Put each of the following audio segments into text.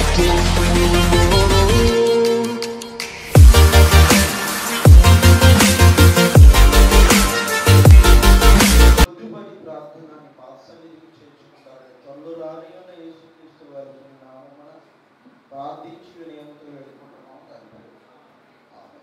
పొద్దుపడి ప్రార్థనని పాత్సన్నిధికి చేర్చుకుంటారు త్వరలో రాని ఉన్న యేసుక్రీస్తు వారి నామమున ప్రార్థించి వినయముతో వేడుకుంటున్నాం తండ్రి ఆమేన్.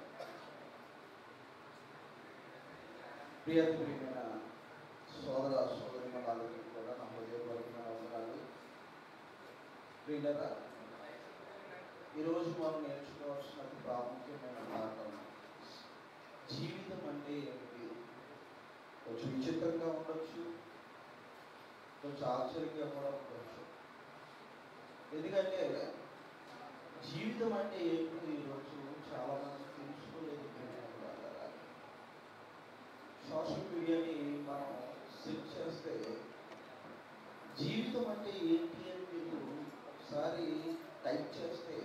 ప్రియ ప్రియమైన సోదర సోదరి వాళ్ళకి కూడా నా హృదయపూర్వకమైన వందనాలు ప్రియులరా ఈరోజు మనం నేర్చుకోవాల్సిన అతి ప్రాముఖ్యమైన పాఠం జీవితం అంటే ఏమిటి కొంచెం విచిత్రంగా ఉండొచ్చు కొంచెం ఆశ్చర్యంగా కూడా ఉండొచ్చు ఎందుకంటే జీవితం అంటే ఏంటో ఈరోజు చాలా మంది తెలుసుకోలేదు ప్రేమికులారా. సోషల్ మీడియాని మనం సెర్చ్ చేస్తే జీవితం అంటే ఏంటి అని మీరు ఒకసారి టైప్ చేస్తే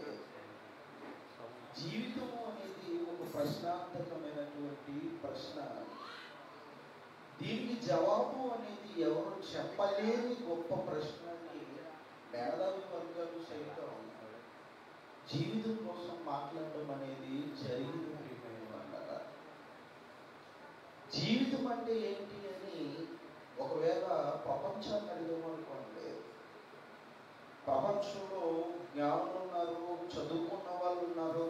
జీవితము అనేది ఒక ప్రశ్నార్థకమైనటువంటి ప్రశ్న దీనికి జవాబు అనేది ఎవరు చెప్పలేని గొప్ప ప్రశ్నని మేధావి వర్గాలు సైతం జీవితం కోసం మాట్లాడడం అనేది జరిగింది ప్రియమైన వాళ్ళారా. జీవితం అంటే ఏంటి అని ఒకవేళ ప్రపంచాన్ని అడిగామనుకోండి ప్రపంచంలో జ్ఞానులు ఉన్నారు చదువుకున్న వాళ్ళు ఉన్నారు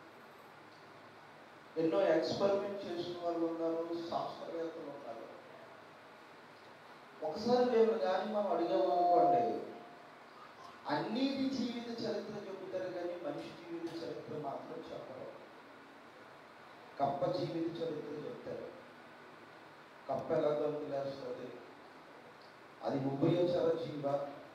ఎన్నో ఎక్స్పెరిమెంట్ చేసిన వాళ్ళు ఉన్నారు శాస్త్రవేత్తలు ఉన్నారు ఒకసారి మేము కానీ మనం అడిగామనుకోండి అన్నిటి జీవిత చరిత్ర చెబుతారు కానీ మనిషి జీవిత చరిత్ర మాత్రం చెప్పరు కప్ప జీవిత చరిత్ర చెప్తారు కప్ప ఎలా గంతులేస్తుంది అది ఉభయచర జీవ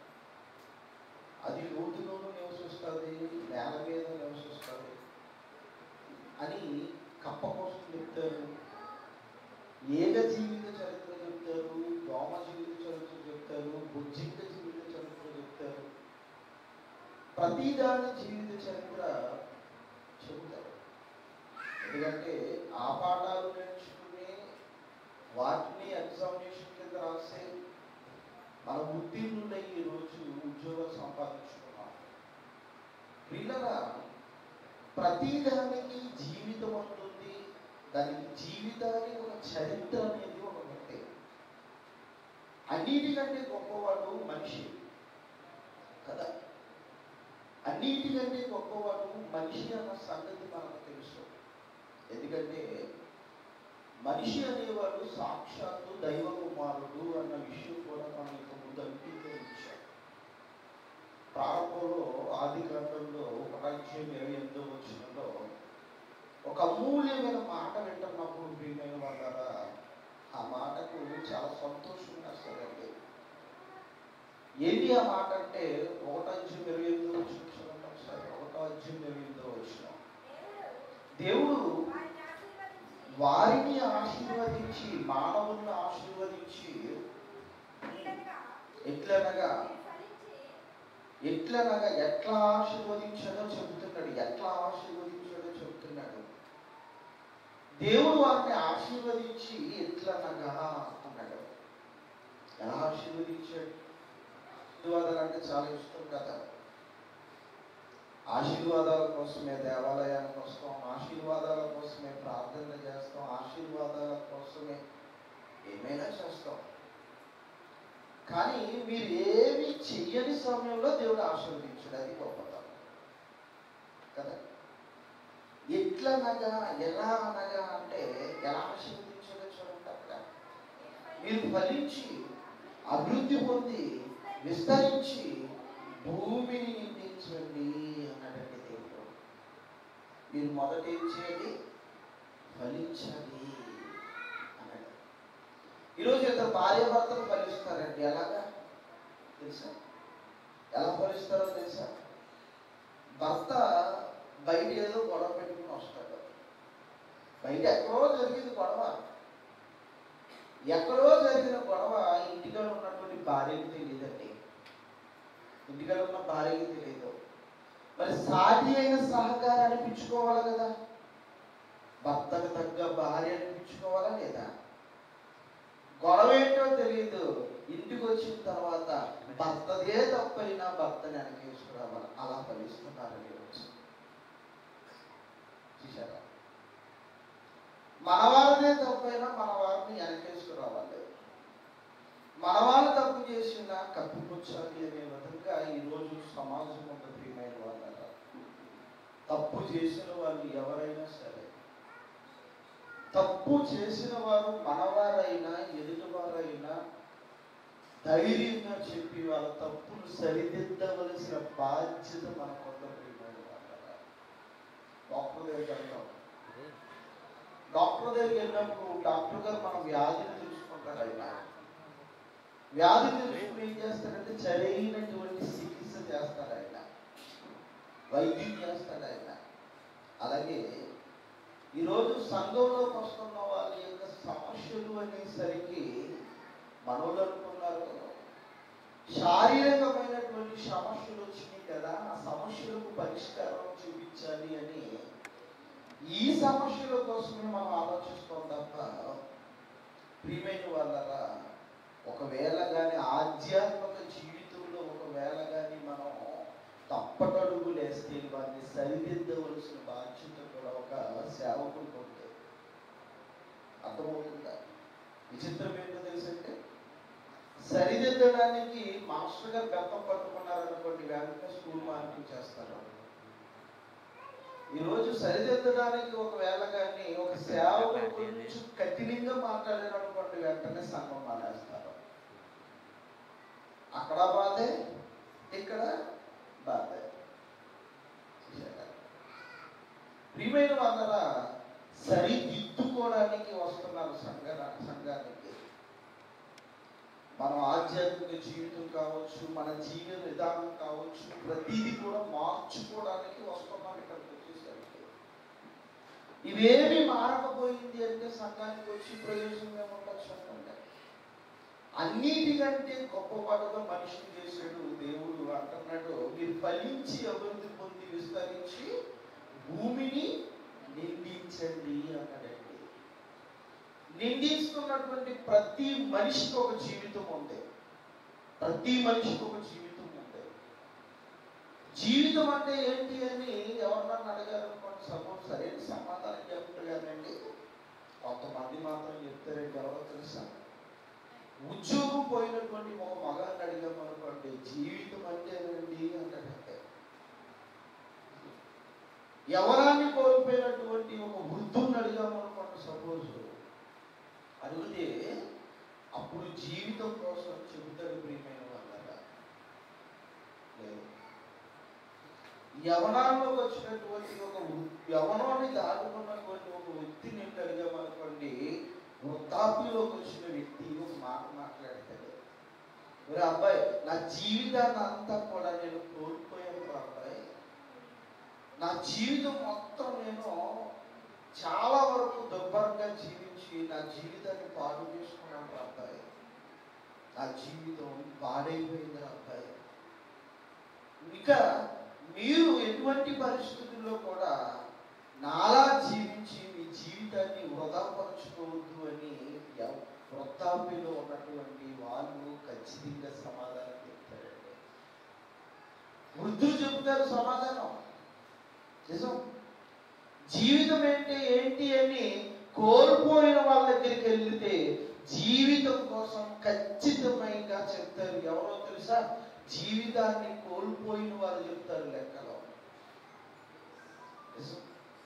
అది లోతులోనూ నివసిస్తుంది నేల మీద నివసిస్తుంది అని కప్ప కోసం చెప్తారు ఏగ జీవిత చరిత్ర చెప్తారు దోమ జీవిత చరిత్ర చెప్తారు బుజ్జింక జీవిత చరిత్ర చెప్తారు ప్రతిదాని జీవిత చరిత్ర చెబుతారు ఎందుకంటే ఆ పాఠాలు నేర్చుకుని వాటిని ఎగ్జామినేషన్ కింద రాసే మన ఉత్తీర్ణులై ఈరోజు ఉద్యోగం సంపాదించుకున్నాం పిల్లల ప్రతిదానికి జీవితం ఉంటుంది దానికి జీవితానికి ఒక చరిత్ర అనేది ఒకటి ఉంది అన్నిటికంటే గొప్పవాడు మనిషి కదా అన్నిటికంటే గొప్పవాడు మనిషి అన్న సంగతి మనకు తెలుసు ఎందుకంటే మనిషి అనేవాడు సాక్షాత్తు దైవ కుమారుడు అన్న విషయం కూడా మనం ఇంత ముందు అంగీకరించాం ప్రారంభంలో ఆది గ్రంథంలో ఒకటాధ్యాయం ఇరవై ఎనిమిదో వచ్చినలో ఒక అమూల్యమైన మాట వింటున్నప్పుడు ప్రియమైన వాళ్ళ ఆ మాటకు చాలా సంతోషంగా వస్తుందండి ఏంటి ఆ మాట అంటే ఒకటాధ్యాయం ఇరవై ఎనిమిదో వచ్చిన చూడండి ఒకసారి ఒకటో అధ్యాయం ఇరవై ఎనిమిదో వచ్చిన దేవుడు వారిని ఆశీర్వదించి మానవులను ఆశీర్వదించి ఎట్లనగా ఎట్లనగా ఎట్లా ఆశీర్వదించాడో చెబుతున్నాడు ఎట్లా ఆశీర్వదించాడో చెబుతున్నాడు దేవుడు వారిని ఆశీర్వదించి ఎట్లనగా అన్నాడు ఎలా ఆశీర్వదించాడు ఆశీర్వాదాలు అంటే చాలా ఇష్టం కదా ఆశీర్వాదాల కోసమే దేవాలయానికి వస్తాం ఆశీర్వాదాల కోసమే ప్రార్థనలు చేస్తాం ఆశీర్వాదాల కోసమే ఏమైనా చేస్తాం కానీ మీరు ఏమి చెయ్యని సమయంలో దేవుడు ఆశీర్వదించాడు అది గొప్పతనం కదా ఎట్లనగా ఎలా అనగా అంటే ఎలా ఆశీర్వదించాడో చూడండి అక్కడ మీరు ఫలించి అభివృద్ధి పొంది విస్తరించి భూమిని నిందించండి అన్నాడండి దేవుడు మీరు మొదట ఏం చేయాలి ఫలించాలి అన్నాడు ఈరోజు ఇద్దరు భార్య భర్తలు ఫలిస్తారండి ఎలాగా తెలుసా ఎలా ఫలిస్తారో తెలుసా భర్త బయట ఏదో గొడవ పెట్టుకుని వస్తాడు బయట ఎక్కడో జరిగింది గొడవ ఎక్కడో జరిగిన గొడవ ఇంటికాడ ఉన్నటువంటి భార్యకి తెలియదండి ఇంటికాడ ఉన్న భార్యకి తెలియదు మరి సాటి అయిన సహకారం అనిపించుకోవాలి కదా భర్తకు తగ్గ భార్య అనిపించుకోవాలా లేదా గొడవ ఏంటో తెలియదు ఇంటికి వచ్చిన తర్వాత భర్తదే తప్పైనా భర్తని వెనకేసుకురావాలి అలా ఫలిస్తున్నారు ఈరోజు చూసారా మన వారిదే తప్పైనా మన వారిని వెనకేసుకురావాలి మన వాళ్ళు తప్పు చేసినా కప్పిపుచ్చాలి అనే విధంగా ఈరోజు సమాజం ఒక ప్రియమైన వాళ్ళ తప్పు చేసిన వాళ్ళు ఎవరైనా సరే తప్పు చేసిన వారు మనవారైనా ఎదుటివారైనా ధైర్యంగా చెప్పి వాళ్ళ తప్పులు సరిదిద్దవలసిన బాధ్యత మనకొంద ప్రియమైన వాళ్ళ డాక్టర్ దగ్గరికి వెళ్తాం డాక్టర్ దగ్గరికి వెళ్ళినప్పుడు డాక్టర్ గారు మన వ్యాధిని తెలుసుకుంటారు ఆయన వ్యాధి తెలుసుకుని ఏం చేస్తారంటే సరైనటువంటి చికిత్స చేస్తారు ఆయన వైద్యం చేస్తాడు ఆయన అలాగే ఈరోజు సంఘంలోకి వస్తున్న వాళ్ళ యొక్క సమస్యలు అనేసరికి మనోళ్ళు అనుకున్నారు శారీరకమైనటువంటి సమస్యలు వచ్చినాయి కదా ఆ సమస్యలకు పరిష్కారం చూపించాలి అని ఈ సమస్యల కోసమే మనం ఆలోచిస్తాం తప్ప ప్రియమైన వాళ్ళరా ఒకవేళ కానీ ఆధ్యాత్మిక జీవితంలో ఒకవేళ కానీ మనం తప్పటడుగు లేస్తే వారిని సరిదిద్దవలసిన బాధ్యత కూడా ఒక సేవకుడికి ఉంది అర్థమవుతుందా విచిత్రం ఏంటో తెలుసంటే సరిదిద్దడానికి మాస్టర్ గారు బెత్తం పట్టుకున్నారనుకోండి వెంటనే స్కూల్ మార్కింగ్ చేస్తారు ఈరోజు సరిదిద్దడానికి ఒకవేళ కానీ ఒక సేవకుడు కొంచెం కఠినంగా మాట్లాడారు అనుకోండి వెంటనే సంఘం మానేస్తారు అక్కడ బాధే ఇక్కడ బాధే చూశారా? ప్రియమైన వాళ్ళరా సరిదిద్దుకోవడానికి వస్తున్నారు సంఘ సంఘానికి మన ఆధ్యాత్మిక జీవితం కావచ్చు మన జీవన విధానం కావచ్చు ప్రతిదీ కూడా మార్చుకోవడానికి వస్తున్నాం ఇక్కడికి వచ్చేసరికి ఇవేమి మారకపోయింది అంటే సంఘానికి వచ్చి ప్రయోజనం ఏముండదు చెప్పండి అన్నిటికంటే గొప్పవాడుగా మనిషిని చేశాడు దేవుడు అంటున్నాడు మీరు ఫలించి అభివృద్ధి పొంది విస్తరించి భూమిని నిందించండి అన్నాడండి నిందిస్తున్నటువంటి ప్రతి మనిషికి ఒక జీవితం ఉంది ప్రతి మనిషికి ఒక జీవితం ఉంది జీవితం అంటే ఏంటి అని ఎవరన్నా అడిగారు అనుకోండి సపోజ్ సరైన సమాధానం చెప్తారు కదండి కొంతమంది మాత్రం చెప్తారండి ఎవరో తెలుసా ఉద్యోగం పోయినటువంటి ఒక మగాన్ని అడిగాము అనుకోండి జీవితం అంటే ఏంటి అంటాడంటే ఎవరాన్ని కోల్పోయినటువంటి ఒక వృద్ధుని అడిగాము అనుకోండి సపోజ్ అడిగితే అప్పుడు జీవితం కోసం చెబుతాడు ప్రియమైన వాళ్ళగా లేదు యవనాల్లోకి వచ్చినటువంటి ఒక వృ- యవనాన్ని దాటుకున్నటువంటి ఒక వ్యక్తిని ఏంటి అడిగామనుకోండి వృద్ధాప్యంలోకి వచ్చిన వ్యక్తి ఒక మాట మాట్లాడతాడు మరి అబ్బాయి నా జీవితాన్ని అంతా కూడా నేను కోల్పోయాను రా అబ్బాయి నా జీవితం మొత్తం నేను చాలా వరకు దుర్భరంగా జీవించి నా జీవితాన్ని పాడు చేసుకున్నాను రా అబ్బాయి నా జీవితం పాడైపోయింది రా అబ్బాయి ఇంకా మీరు ఎటువంటి పరిస్థితుల్లో కూడా నాలా జీవించి మీ జీవితాన్ని వృధాపరచుకోవద్దు అని ఎవ- వృద్ధాప్యలో ఉన్నటువంటి వాళ్ళు ఖచ్చితంగా సమాధానం చెప్తారండి వృద్ధులు చెబుతారు సమాధానం నిజం జీవితం అంటే ఏంటి అని కోల్పోయిన వాళ్ళ దగ్గరికి వెళ్తే జీవితం కోసం ఖచ్చితమైనగా చెప్తారు ఎవరో తెలుసా జీవితాన్ని కోల్పోయిన వారు చెప్తారు లెక్కలో నిజం.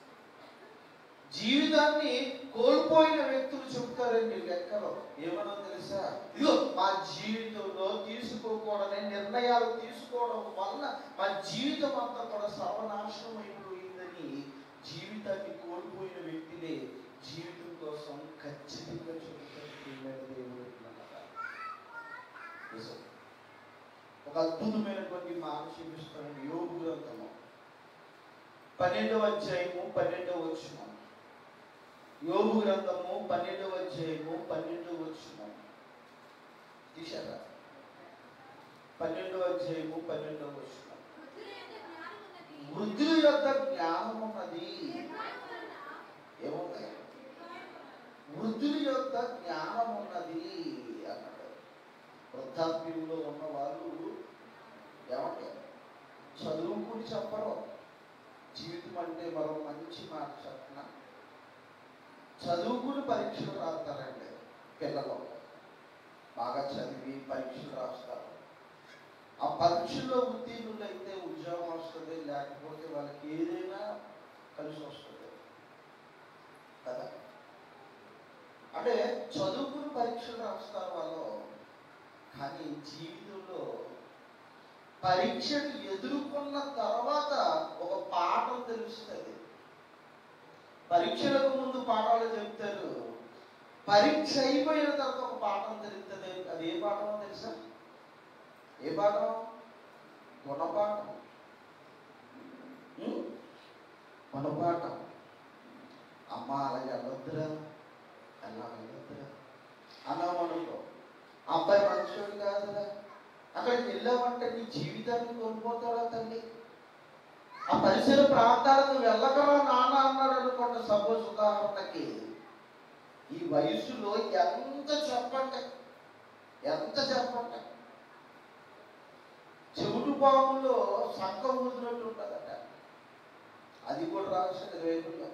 జీవితాన్ని కోల్పోయిన వ్యక్తులు చెప్తారండి లెక్కలో ఏమనో తెలుసా ఇదిగో మా జీవితంలో తీసుకోకూడని నిర్ణయాలు తీసుకోవడం వల్ల మా జీవితం అంతా కూడా సర్వనాశనం అయిపోయిందని జీవితాన్ని కోల్పోయిన వ్యక్తినే జీవితం కోసం ఖచ్చితంగా చెబుతారు ప్రియమైన దేవుడు అన్నమాట. నిజం. ఒక అద్భుతమైనటువంటి మాట చూపిస్తాను యోగు గ్రంథము పన్నెండవ అధ్యాయము పన్నెండవ వచ్చిన యోగు గ్రంథము పన్నెండవ అధ్యాయము పన్నెండవ వచ్చిన తీశారా పన్నెండవ అధ్యాయము పన్నెండవ వచ్చిన వృద్ధుల యొక్క జ్ఞానం ఉన్నది ఏముంది వృద్ధుల యొక్క జ్ఞానం ఉన్నది అన్నాడు వృద్ధాప్యంలో ఉన్న వాళ్ళు ఏమంటే చదువుకుని చెప్పరు జీవితం అంటే మరో మంచి మాట చెప్పిన చదువుకుని పరీక్షలు రాస్తారండి పిల్లలు బాగా చదివి పరీక్షలు రాస్తారు ఆ పరీక్షలో ఉత్తీర్ణులు అయితే ఉద్యోగం వస్తుంది లేకపోతే వాళ్ళకి ఏదైనా కలిసి వస్తుంది కదా అంటే చదువుకుని పరీక్షలు రాస్తారు వాళ్ళు కానీ జీవితంలో పరీక్షను ఎదుర్కొన్న తర్వాత ఒక పాఠం తెలుస్తుంది పరీక్షలకు ముందు పాఠాలు చెప్తారు పరీక్ష అయిపోయిన తర్వాత ఒక పాఠం తెలుస్తుంది అది ఏ పాఠమో తెలుసా ఏ పాఠం గుణపాఠం ఉం? గుణపాఠం అమ్మ అలాగే వెళ్ళొద్దురా అలా వెళ్ళొద్దురా అన్నాం అనుకో అబ్బాయి మంచోడు కాదురా అక్కడికి వెళ్ళామంటే నీ జీవితాన్ని కోల్పోతాడా తల్లి ఆ పరిసర ప్రాంతాలకు వెళ్ళకరా నాన్న అన్నాడు అనుకోండి సపోజ్ ఉదాహరణకి ఈ వయసులో ఎంత చెప్పండి ఎంత చెప్పండి చెవుడు పాములో సంఖం ఊదినట్టు ఉంటుందట అది కూడా రాసిన రేపులో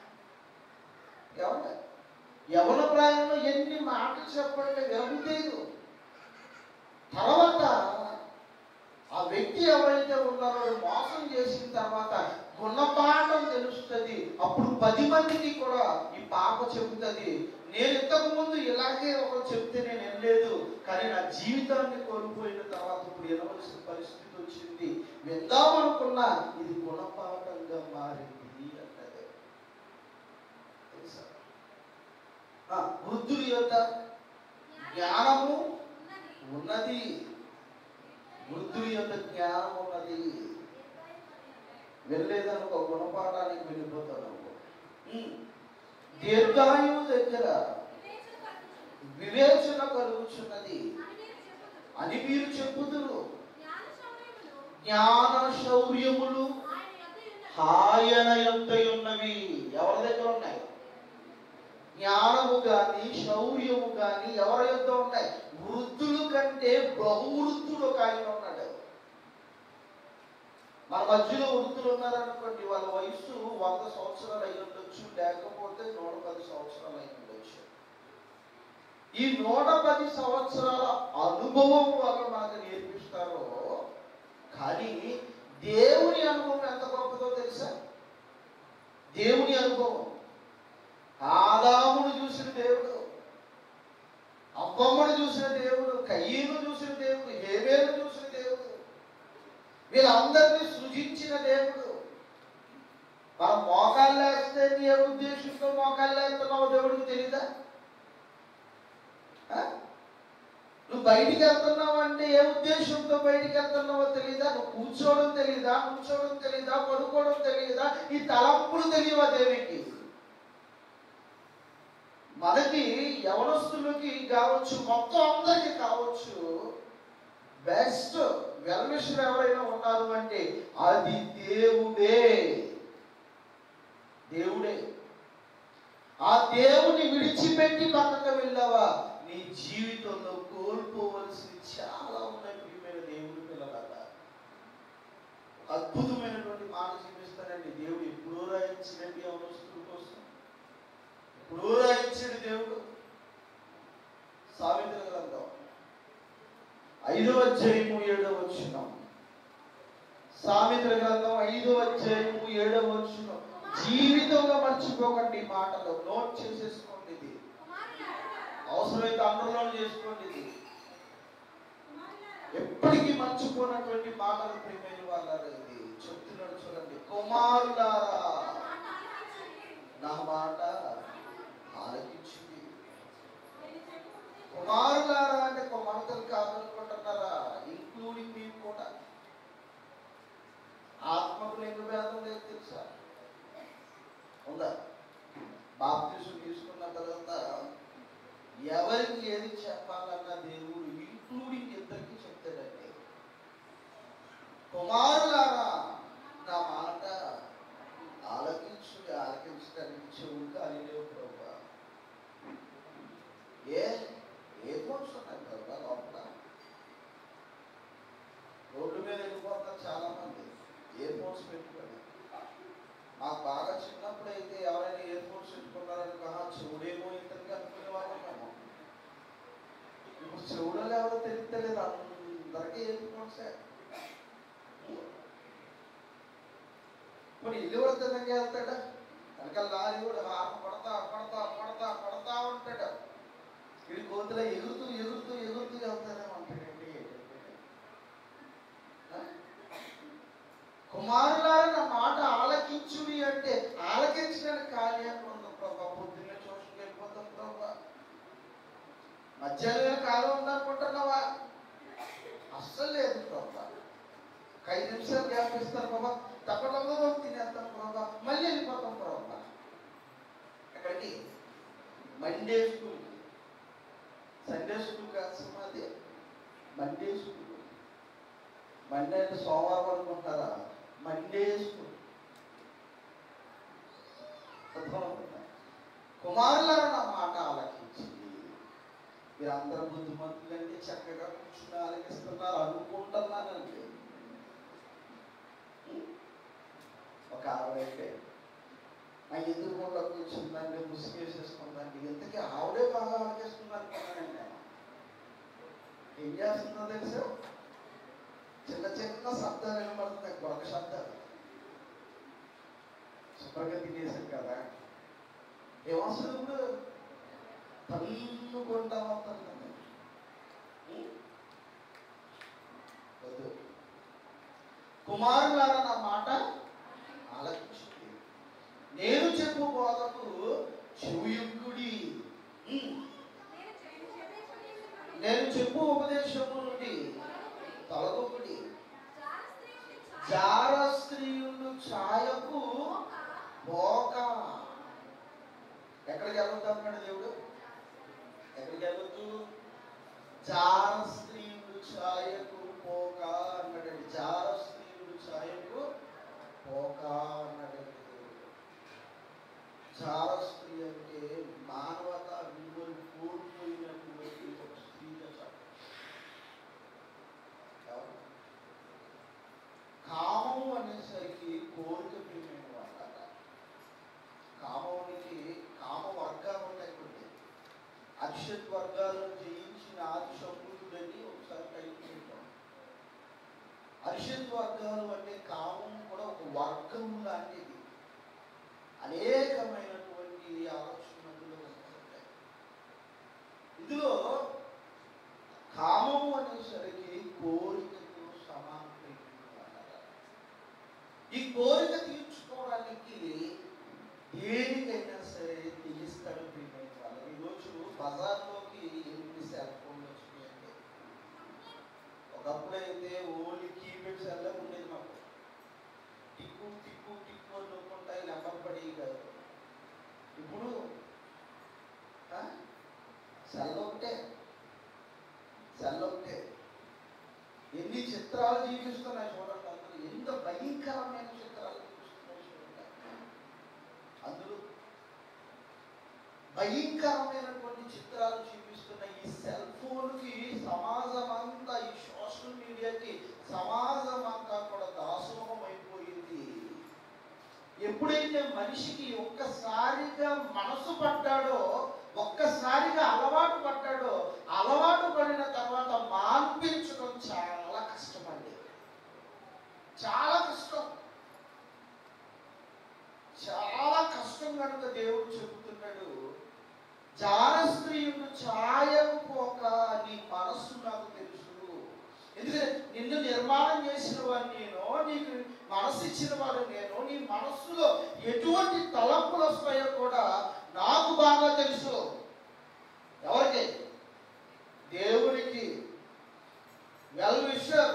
ఏమంటే యవన ప్రాయంలో ఎన్ని మాటలు చెప్పండి విరముతేదు తర్వాత ఆ వ్యక్తి ఎవరైతే ఉన్నారో వాడు మోసం చేసిన తర్వాత గుణపాఠం తెలుస్తుంది అప్పుడు పది మందికి కూడా ఈ పాప చెబుతుంది నేను ఇంతకు ముందు ఇలాగే ఒకరు చెప్తే నేను వినలేదు కానీ నా జీవితాన్ని కోల్పోయిన తర్వాత ఇప్పుడు వినవలసిన పరిస్థితి వచ్చింది విందామనుకున్నా ఇది గుణపాఠంగా మారింది అన్నది తెలుసా ఆ, వృద్ధుడి యొక్క జ్ఞానము ఉన్నది వృద్ధుడి యొక్క జ్ఞానం ఉన్నది వెళ్ళలేదనుకో గుణపాఠానికి వెళ్ళిపోతాను అనుకో ఉమ్. దీర్ఘాయువు దగ్గర వివేచన కలుగుచున్నది అని మీరు చెప్పుదురు జ్ఞాన శౌర్యములు ఆయన ఎంత ఉన్నవి ఎవరి దగ్గర ఉన్నాయి జ్ఞానము గాని శౌర్యము గాని ఎవరి యొక్క ఉన్నాయి వృద్ధుల కంటే బహువృద్ధుడు ఒక ఆయన ఉన్నాడు మన మధ్యలో వృద్ధులు ఉన్నారనుకోండి వాళ్ళ వయసు వంద సంవత్సరాలు అయి ఉండొచ్చు లేకపోతే నూట పది సంవత్సరాలు అయి ఉండొచ్చు ఈ నూట పది సంవత్సరాల అనుభవం వల్ల మనకు నేర్పిస్తారో కానీ దేవుని అనుభవం ఎంత గొప్పదో తెలుసా దేవుని అనుభవం ఆదామును చూసిన దేవుడు అబ్బమ్మను చూసిన దేవుడు కయ్యను చూసిన దేవుడు హేబేలు చూసిన దేవుడు వీళ్ళందరినీ సృజించిన దేవుడు మనం మోకాళ్ళు వేస్తే నీ ఏ ఉద్దేశంతో మోకాళ్ళు వేస్తున్నావు దేవుడికి తెలీదా ఆ? నువ్వు బయటికి వెళ్తున్నావు అంటే ఏ ఉద్దేశంతో బయటికి వెళ్తున్నావో తెలీదా నువ్వు కూర్చోవడం తెలీదా కూర్చోవడం తెలీదా పడుకోవడం తెలియదా ఈ తలంపులు తెలియవా దేవికి మనకి యవనస్తులకి కావచ్చు మొత్తం అందరికి కావచ్చు బెస్ట్ వెల్విషర్ ఎవరైనా ఉన్నారు అంటే అది దేవుడే దేవుడే ఆ దేవుని విడిచిపెట్టి పక్కకు వెళ్ళావా నీ జీవితంలో కోల్పోవలసింది చాలా ఉన్నాయి ప్రియమైన దేవుడి పిల్లలారా అద్భుతమైనటువంటి మాట చూపిస్తానండి దేవుడు ఎప్పుడో రాయించినట్టు యవనస్తుల కోసం ఎప్పుడో రాయించాడు దేవుడు సావిత్ర గ్రంథం ఐదవ అధ్యాయము ఏడవ వచ్చిన సామిత్ర గ్రంథం ఐదవ అధ్యాయము ఏడవ వచ్చిన జీవితంలో మర్చిపోకండి ఈ మాటలు నోట్ చేసేసుకోండి ఇది అవసరమైతే అండర్లోన్ చేసుకోండి ఇది ఎప్పటికీ మర్చిపోయినటువంటి మాటలు ప్రియమైన వాళ్ళారా ఇది చెప్తున్నాడు చూడండి కుమారులారా నా మాట ఆలకించింది కుమారులారా అంటే కుమార్తెలు కాదనుకుంటున్నారా ఇంక్లూడింగ్ మీరు కూడా ఆత్మకు లింగ భేదం లేదు తెలుసా ఉందా బాప్తీసు తీసుకున్న తర్వాత ఎవరికి ఏది చెప్పాలన్న దేవుడు ఇంక్లూడింగ్ ఇద్దరికి చెప్తాడండి కుమారులారా నా మాట ఆలకించు ఆలకించడానికి చెవులు కానీ లేవు ప్రభా ఏ ఏ కోర్స్ ఉన్నాయి ప్రభా లోపల ఇయర్ ఫోన్స్ పెట్టుకోండి మాకు బాగా చిన్నప్పుడు అయితే ఎవరైనా ఇయర్ ఫోన్స్ పెట్టుకున్నారనుకో "ఆ, చెవుడేమో ఇతనికి అనుకునే వాళ్ళం మేము ఇప్పుడు చెవుడలు ఎవరో తెలియలేదు అందరికీ ఇయర్ ఫోన్సే ఇప్పుడు ఇల్లు కూడా తిన్నగా వెళ్తాడా వెనకాల లారీ కూడా హార్న్ పడతా పడతా పడతా పడతా ఉంటాడు వీడి కోతుల ఎగురుతూ ఎగురుతూ ఎగురుతూ వెళ్తానే ఉంటాడండి ఆ? కుమారులారా నా మాట ఆలకించుడి అంటే ఆలకించడానికి ఖాళీ అక్కడ ఉంది ప్రభా పొద్దున్నే చూసుకుని వెళ్ళిపోతాం ప్రభా మధ్యాహ్నం కాలం ఉందనుకుంటున్నావా అస్సలు లేదు ప్రభా ఒక ఐదు నిమిషాలు గ్యాప్ ఇస్తారు ప్రభా తప్పకుండా తినేస్తాం ప్రభా మళ్ళీ వెళ్ళిపోతాం ప్రభా ఎక్కడికి మండే స్కూల్ సండే స్కూల్ కాదు సుమాది మండే స్కూల్ మండే అంటే సోమవారం అనుకుంటారా మండే స్కూల్ అర్థమవుతుందా? కుమారులారా నా మాట ఆలకించి మీరందరూ బుద్ధిమంతులంటే చక్కగా కూర్చుని ఆలకిస్తున్నారు అనుకుంటున్నానండి ఒక ఆవిడైతే నా ఎదురుకుండా కూర్చుందండి ముసుగేసేసుకుందండి ఇంతకీ ఆవిడే బాగా ఆలకిస్తుంది అనుకున్నానండి నేను ఏం చేస్తుందో తెలుసా చిన్న చిన్న శబ్దాలు వినబడుతున్నాయి గొడవ శబ్దాలు శుభ్రంగా తినేసారు కదా ఏమొస్తుంది ఇప్పుడు తన్నుకుంటా ఉంటుందండి వద్దు కుమారులారా నా మాట ఆలకించుడి నేను చెప్పు బోధకు చెవియుక్కుడి ఉమ్. నేను చెప్పు ఉపదేశము నుండి తొలగొకుడి జార స్త్రీయులు ఛాయకు పోక ఎక్కడికి వెళ్ళొద్దు అన్నాడు దేవుడు ఎక్కడికి వెళ్ళొద్దు జార స్త్రీయులు ఛాయకు పోక అన్నాడండి జార స్త్రీయులు ఛాయకు పోక అన్నాడండి దేవుడు జార స్త్రీ అంటే మానవత విలువలు కోల్పోయినటువంటి ఒక స్త్రీ ఎవరు? కామము అనేసరికి కోరిక ప్రియమైన వాళ్ళ కామమునికి కామ వర్గాలు ఉన్నాయి కొన్ని అక్షత్ వర్గాలను జయించిన ఆది సంబుద్ధుడని ఒకసారి కలుగుతుంటాం అరిషత్ వర్గాలు అంటే కామం కూడా ఒక వర్గం లాంటిది అనేకమైనటువంటి ఆలోచనలు ఉంటాయి ఇందులో కామము అనేసరికి కోరికతో సమానం ఈ కోరిక తీర్చుకోవడానికి దేనికైనా సరే తెలిస్తాడు ప్రియమైన వాళ్ళు ఈరోజు బజార్లోకి ఎన్ని సెల్ ఫోన్లు వచ్చినాయండి ఒకప్పుడైతే ఓన్లీ కీపెడ్ సెల్లే ఉండేది మాకు టిక్కు టిక్కు టిక్కు అని నొక్కుంటాయి నెంబర్ పడి కాదు ఇప్పుడు ఆ? సెల్ ఒకటే సెల్ ఒకటే ఎన్ని చిత్రాలు చూపిస్తున్నాయి చూడండి అందులో ఎంత భయంకరమైన చిత్రాలు చూపిస్తున్నాయి చూడండి అందులో భయంకరమైనటువంటి చిత్రాలు చూపిస్తున్న ఈ సెల్ ఫోన్కి సమాజం అంతా ఈ సోషల్ మీడియాకి సమాజం అంతా కూడా దాసోహం అయిపోయింది ఎప్పుడైతే మనిషికి ఒక్కసారిగా మనసు పడ్డాడో ఒక్కసారిగా అలవాటు పడ్డాడో అలవాటు పడిన తర్వాత మాన్పించడం చాలా కష్టం అండి చాలా కష్టం చాలా కష్టం కనుక దేవుడు చెబుతున్నాడు జార స్త్రీయుడు ఛాయకు పోక నీ మనస్సు నాకు తెలుసు ఎందుకంటే నిన్ను నిర్మాణం చేసిన వాడు నేను నీకు మనసు ఇచ్చిన వాడు నేను నీ మనస్సులో ఎటువంటి తలంపులు వస్తాయో కూడా నాకు బాగా తెలుసు ఎవరికి దేవునికి వెల్ విషర్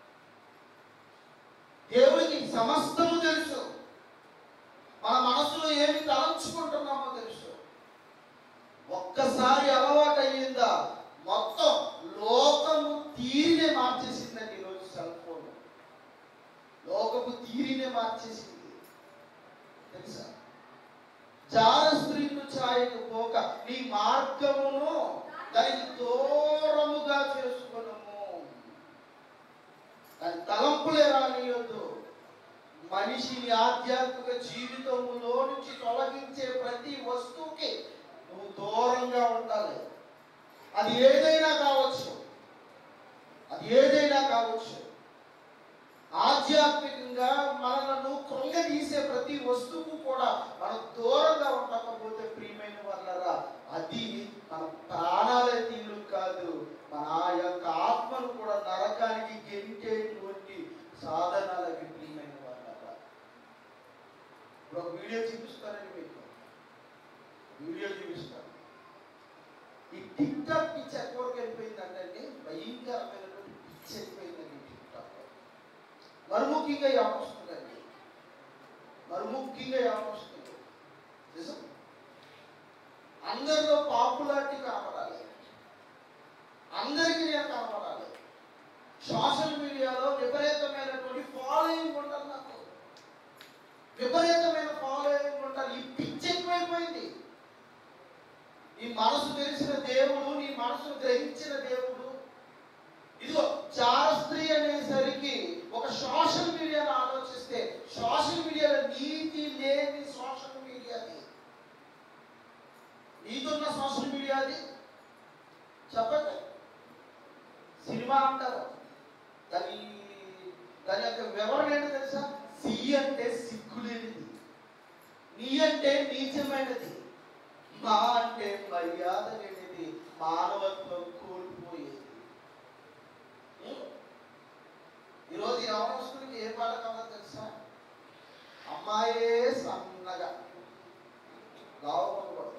దేవునికి సమస్తము తెలుసు మన మనసులో ఏమి తలంచుకుంటున్నామో తెలుసు ఒక్కసారి అలవాటు అయ్యిందా మొత్తం లోకము తీరినే మార్చేసిందండి ఈరోజు సెల్ ఫోన్ లోకపు తీరినే మార్చేసింది తెలుసా జార స్త్రీను ఛాయకు పోక నీ మార్గమును దానికి దూరముగా చేసుకునము దాని తలంపులే రానియొద్దు మనిషిని ఆధ్యాత్మిక జీవితంలో నుంచి తొలగించే ప్రతి వస్తువుకి నువ్వు దూరంగా ఉండాలి అది ఏదైనా కావచ్చు అది ఏదైనా కావచ్చు ఆధ్యాత్మికంగా మనలను కృంగదీసే ప్రతి వస్తువు కూడా మనం దూరంగా ఉండకపోతే ప్రియమైన వాళ్ళరా అది మన ప్రాణాలే తీరు కాదు మన ఆ యొక్క ఆత్మను కూడా నరకానికి గెంటేటువంటి సాధనాలకి ప్రియమైన వాళ్ళరా ఇప్పుడు ఒక వీడియో చూపిస్తానండి మీకు వీడియో చూపిస్తాను ఈ టిక్ టాక్ పిచ్చి ఎక్కడి వరకు వెళ్ళిపోయిందంటే భయంకరమైనటువంటి పిచ్చి వెళ్ళిపోయిందండి టిక్ టాక్ మరి ముఖ్యంగా యామొస్తుందండి మరి ముఖ్యంగా యామొస్తుంది నిజం అందరిలో పాపులారిటీ కనపడాలి అందరికీ నేను కనపడాలి సోషల్ మీడియాలో విపరీతమైనటువంటి ఫాలోయింగ్ ఉండాలి నాకు విపరీతమైన ఫాలోయింగ్ ఉండాలి ఈ పిచ్చి ఎక్కువైపోయింది నీ మనసు తెలిసిన దేవుడు నీ మనసును గ్రహించిన దేవుడు ఇదిగో చార స్త్రీ అనేసరికి ఒక సోషల్ మీడియాను ఆలోచిస్తే సోషల్ మీడియాలో నీతి లేని సోషల్ మీడియాది నీతున్న సోషల్ మీడియాది చెప్పండి సినిమా అంటారు దాని దాని యొక్క వివరణ ఏంటో తెలుసా సి అంటే సిగ్గులేనిది నీ అంటే నీచమైనది మా అంటే మర్యాద లేనిది మానవత్వం కోల్పోయేది ఉం? ఈరోజు ఈ యవనస్తుడికి ఏ పాట కావాలో తెలుసా అమ్మాయే సన్నగా లావపడతాడు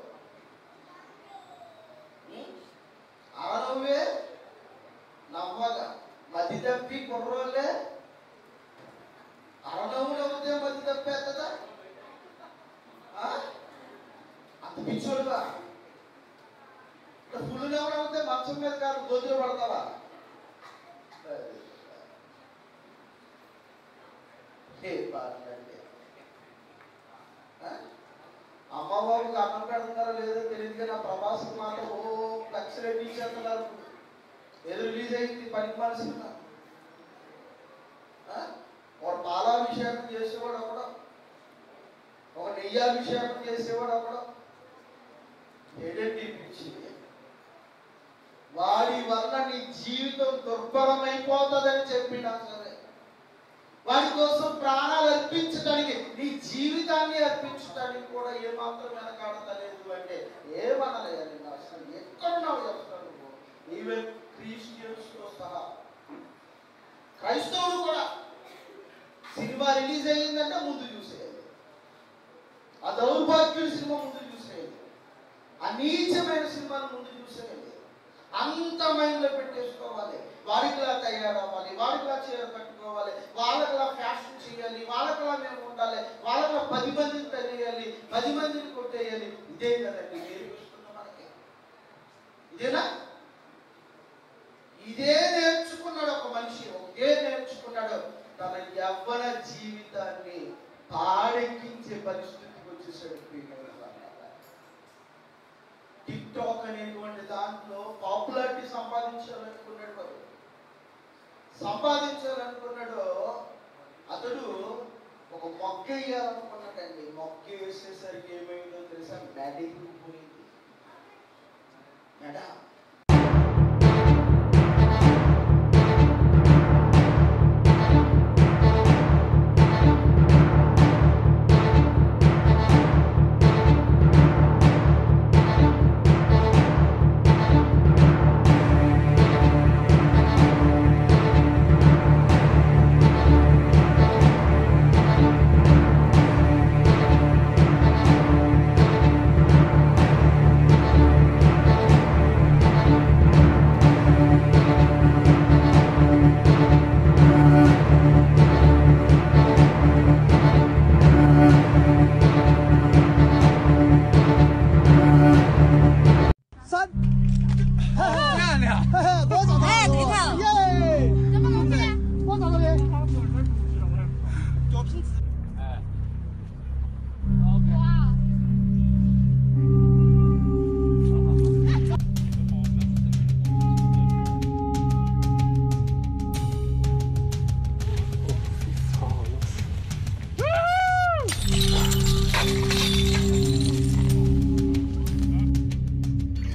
అరనవ్వే నవ్వగా మతి తప్పి కుర్రోళ్ళే అరనవ్వు నవ్వుతే మతి తప్పేస్తుందా ఆ? అంత పిచ్చోడుగా ఫుల్ నవ్వడం అవుతే మంచం మీద కాదు గోతులు పడతావా ఏ పాటలండి ఆ? అమ్మబాబుకి అన్నం పెడుతున్నారో లేదో తెలియదు కానీ ఆ ప్రభాస్ మాత్రం ఓ లక్షలు ఎట్టించేస్తున్నారు ఏదో రిలీజ్ అయింది పనికి మనసు ఒక పాలాభిషేకం చేసేవాడు ఒకడు ఒక నెయ్యాభిషేకం చేసేవాడు ఒకడు ఏడండి పిచ్చి వాడి వల్ల నీ జీవితం దుర్భరమైపోతుందని చెప్పినా సరే వాడి కోసం ప్రాణాలు అర్పించడానికి నీ జీవితాన్ని అర్పించడానికి కూడా ఏమాత్రం వెనకాడతలేదు అంటే ఏమనలేదు నేను అసలు ఎక్కడున్నావు చెప్తాను ఈవెన్ క్రిస్టియన్స్ తో సహా క్రైస్తవుడు కూడా సినిమా రిలీజ్ అయ్యిందంటే ముందు చూసేయాలి ఆ దౌర్భాగ్యుడి సినిమా ముందు చూసేయాలి ఆ నీచమైన సినిమాను ముందు చూసేయాలి అంత మైండ్లో పెట్టేసుకోవాలి వాడికిలా తయారవ్వాలి వాడికిలా చీర కట్టుకోవాలి వాళ్ళకిలా ఫ్యాషన్ చేయాలి వాళ్ళకిలా మేము ఉండాలి వాళ్ళకిలా పది మందిని తెలియాలి పది మందిని కొట్టేయాలి ఇదే కదండి నేర్పిస్తున్న మనకి ఇదేనా ఇదే నేర్చుకున్నాడు ఒక మనిషి ఒకే నేర్చుకున్నాడు తన యవ్వన జీవితాన్ని పాడెక్కించే పరిస్థితికి వచ్చేసాడు ప్రియమైన వాళ్ళారా. టిక్ టాక్ అనేటువంటి దాంట్లో పాపులారిటీ సంపాదించాలనుకున్నాడు వాడు సంపాదించాలనుకున్నాడు అతడు ఒక మొక్క వేయాలనుకున్నాడండి మొక్క వేసేసరికి ఏమైందో తెలుసా మెడకి పోయింది మెడ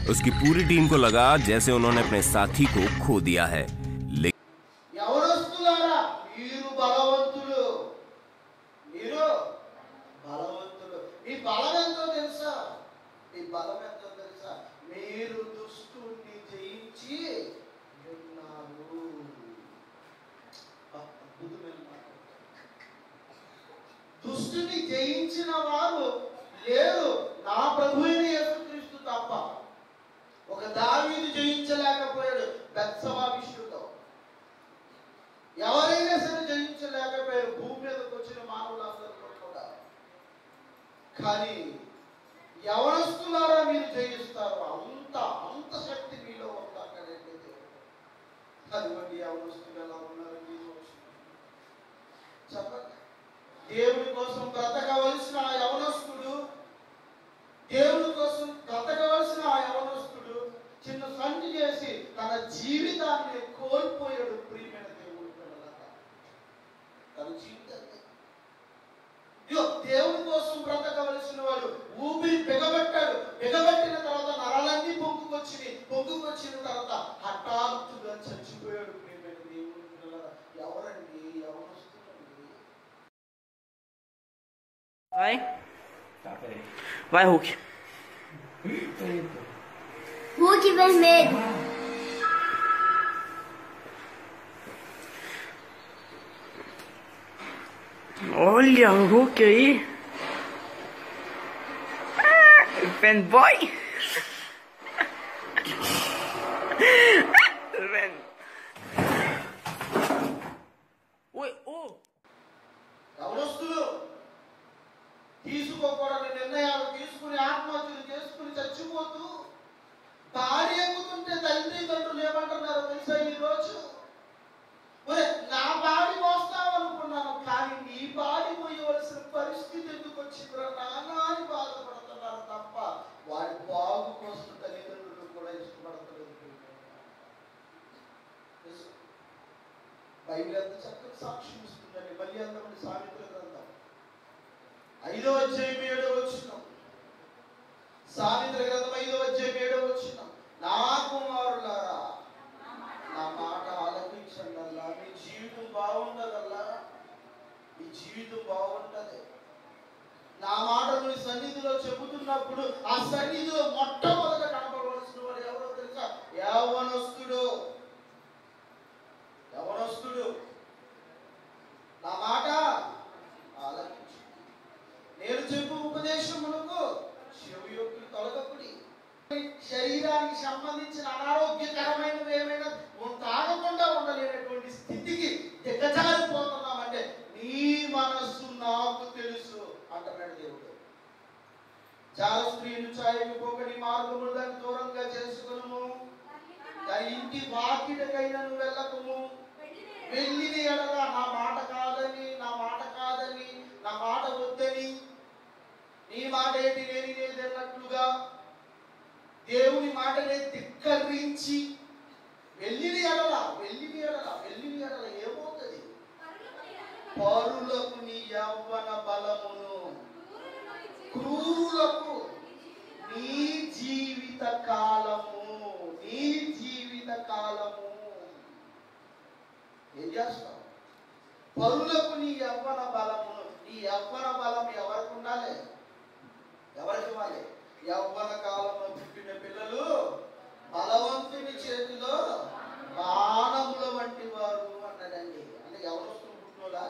उसकी पूरी टीम को लगा जैसे उन्होंने अपने साथी को खो दिया है लेकिन ఎవరొస్తున్నారా మీరు బలవంతులు మీరు బలవంతులు మీ బలం ఎంతో తెలుసా మీ బలం ఎంతో తెలుసా మీరు దుష్టుని జయించి ఉన్నారు అద్భుతమైన మాట. దుష్టుని జయించిన వారు లేరు నా ప్రభు అయిన యేసుక్రీస్తు తప్ప ఒక దావీదు జయించలేకపోయాడు బెత్సవా విషయంలో ఎవరైనా సరే జయించలేకపోయారు భూమి మీదకి వచ్చిన మానవులందరిలో కూడా కానీ ఎవరొస్తున్నారా మీరు జయిస్తారు అంత అంత శక్తి మీలో ఉందక్కడైతే అదిగోండి ఎవరొస్తులు ఎలా ఉన్నారు ఈ రోజు చెప్పండి దేవుని కోసం బ్రతకవలసిన ఆ యవనస్తుడు దేవుని కోసం బ్రతకవలసిన ఆ యవనస్తుడు చిన్న సంచి చేసి తన జీవితాన్ని కోల్పోయాడు ప్రియమైన దేవుని పిల్లలారా తన జీవితాన్ని ఇదిగో దేవుని కోసం బ్రతకవలసిన వాడు ఊపిరి బిగబట్టాడు బిగబట్టిన తర్వాత నరాలన్నీ పొంగుకొచ్చినాయి పొంగుకొచ్చిన తర్వాత హఠాత్తుగా చచ్చిపోయాడు ప్రియమైన దేవుని పిల్లలారా ఎవరండి ఎవరొస్తున్నారండి Vai. Vai, Hulk. Hulk vermelho. Olha o Hulk aí. Ah, fanboy. Fan. Oi, oh. యవనస్తులు తీసుకోకూడని నిర్ణయాలు తీసుకుని ఆత్మహత్యలు చేసుకుని చచ్చిపోతూ దారి ఎక్కుతుంటే తండ్రి తండ్రులు ఏమంటున్నారు తెలుసా ఈ రోజు ఒరే, నా బాడి మోస్తావనుకున్నాను కానీ నీ బాడి పోయవలసిన పరిస్థితి ఎందుకు వచ్చిందిరా నాన్న అని బాధపడుతున్నారు తప్ప వాడి బాగు కోసం తల్లిదండ్రులు కూడా ఇష్టపడతలేదు నిజం. బైబిల్ ఎంత చక్కగా సాక్ష్యం ఇస్తుందండి మళ్ళీ అంతమంది సామెతల గ్రంథం ఐదో అధ్యాయం ఏడో వచ్చిన సామెతల గ్రంథం ఐదో అధ్యాయం ఏడో వచ్చిన నా కుమారులారా నా మాట ఆలకించండల్లా మీ జీవితం బాగుండదల్లా మీ జీవితం బాగుంటది నా మాట మీ సన్నిధిలో చెబుతున్నప్పుడు ఆ సన్నిధిలో మొట్టమొదట కనపడవలసిన వాడు ఎవరో తెలుసా యవనస్తుడు యవనస్తుడు నా మాట ఆలకించు నేను చెప్పు ఉపదేశములకు చెవి యొక్క తొలగకుడి శరీరానికి సంబంధించిన అనారోగ్యకరమైనవి ఏమైనా ఉం- తాగకుండా ఉండలేనటువంటి స్థితికి దిగజారిపోతున్నామంటే నీ మనస్సు నాకు తెలుసు అంటున్నాడు దేవుడు చాలా స్త్రీలు ఛాయకు పోకడి మార్గములు దాన్ని దూరంగా చేసుకును దాని ఇంటి వాకిటకైనా నువ్వు వెళ్ళకము వెళ్ళిన ఎడల నా మాట కాదని నా మాట కాదని నా మాట వద్దని నీ మాట ఏంటి నేను ఇదేది అన్నట్లుగా దేవుని మాటనే ధిక్కరించి వెళ్ళిన ఎడల వెళ్ళిన ఎడల వెళ్ళిన ఎడల ఏమవుతుంది పరులకు నీ యవ్వన బలమును క్రూరులకు నీ జీవిత కాలము నీ జీవిత కాలము ఏం చేస్తావు పరులకు నీ యవ్వన బలమును నీ యవ్వన బలం ఎవరికి ఉండాలి ఎవరికి ఇవ్వాలి యవ్వన కాలంలో పుట్టిన పిల్లలు బలవంతుని చేతిలో బాణముల వంటి వారు అన్నాడండి అంటే ఎవరు వస్తున్న పుట్టినోడా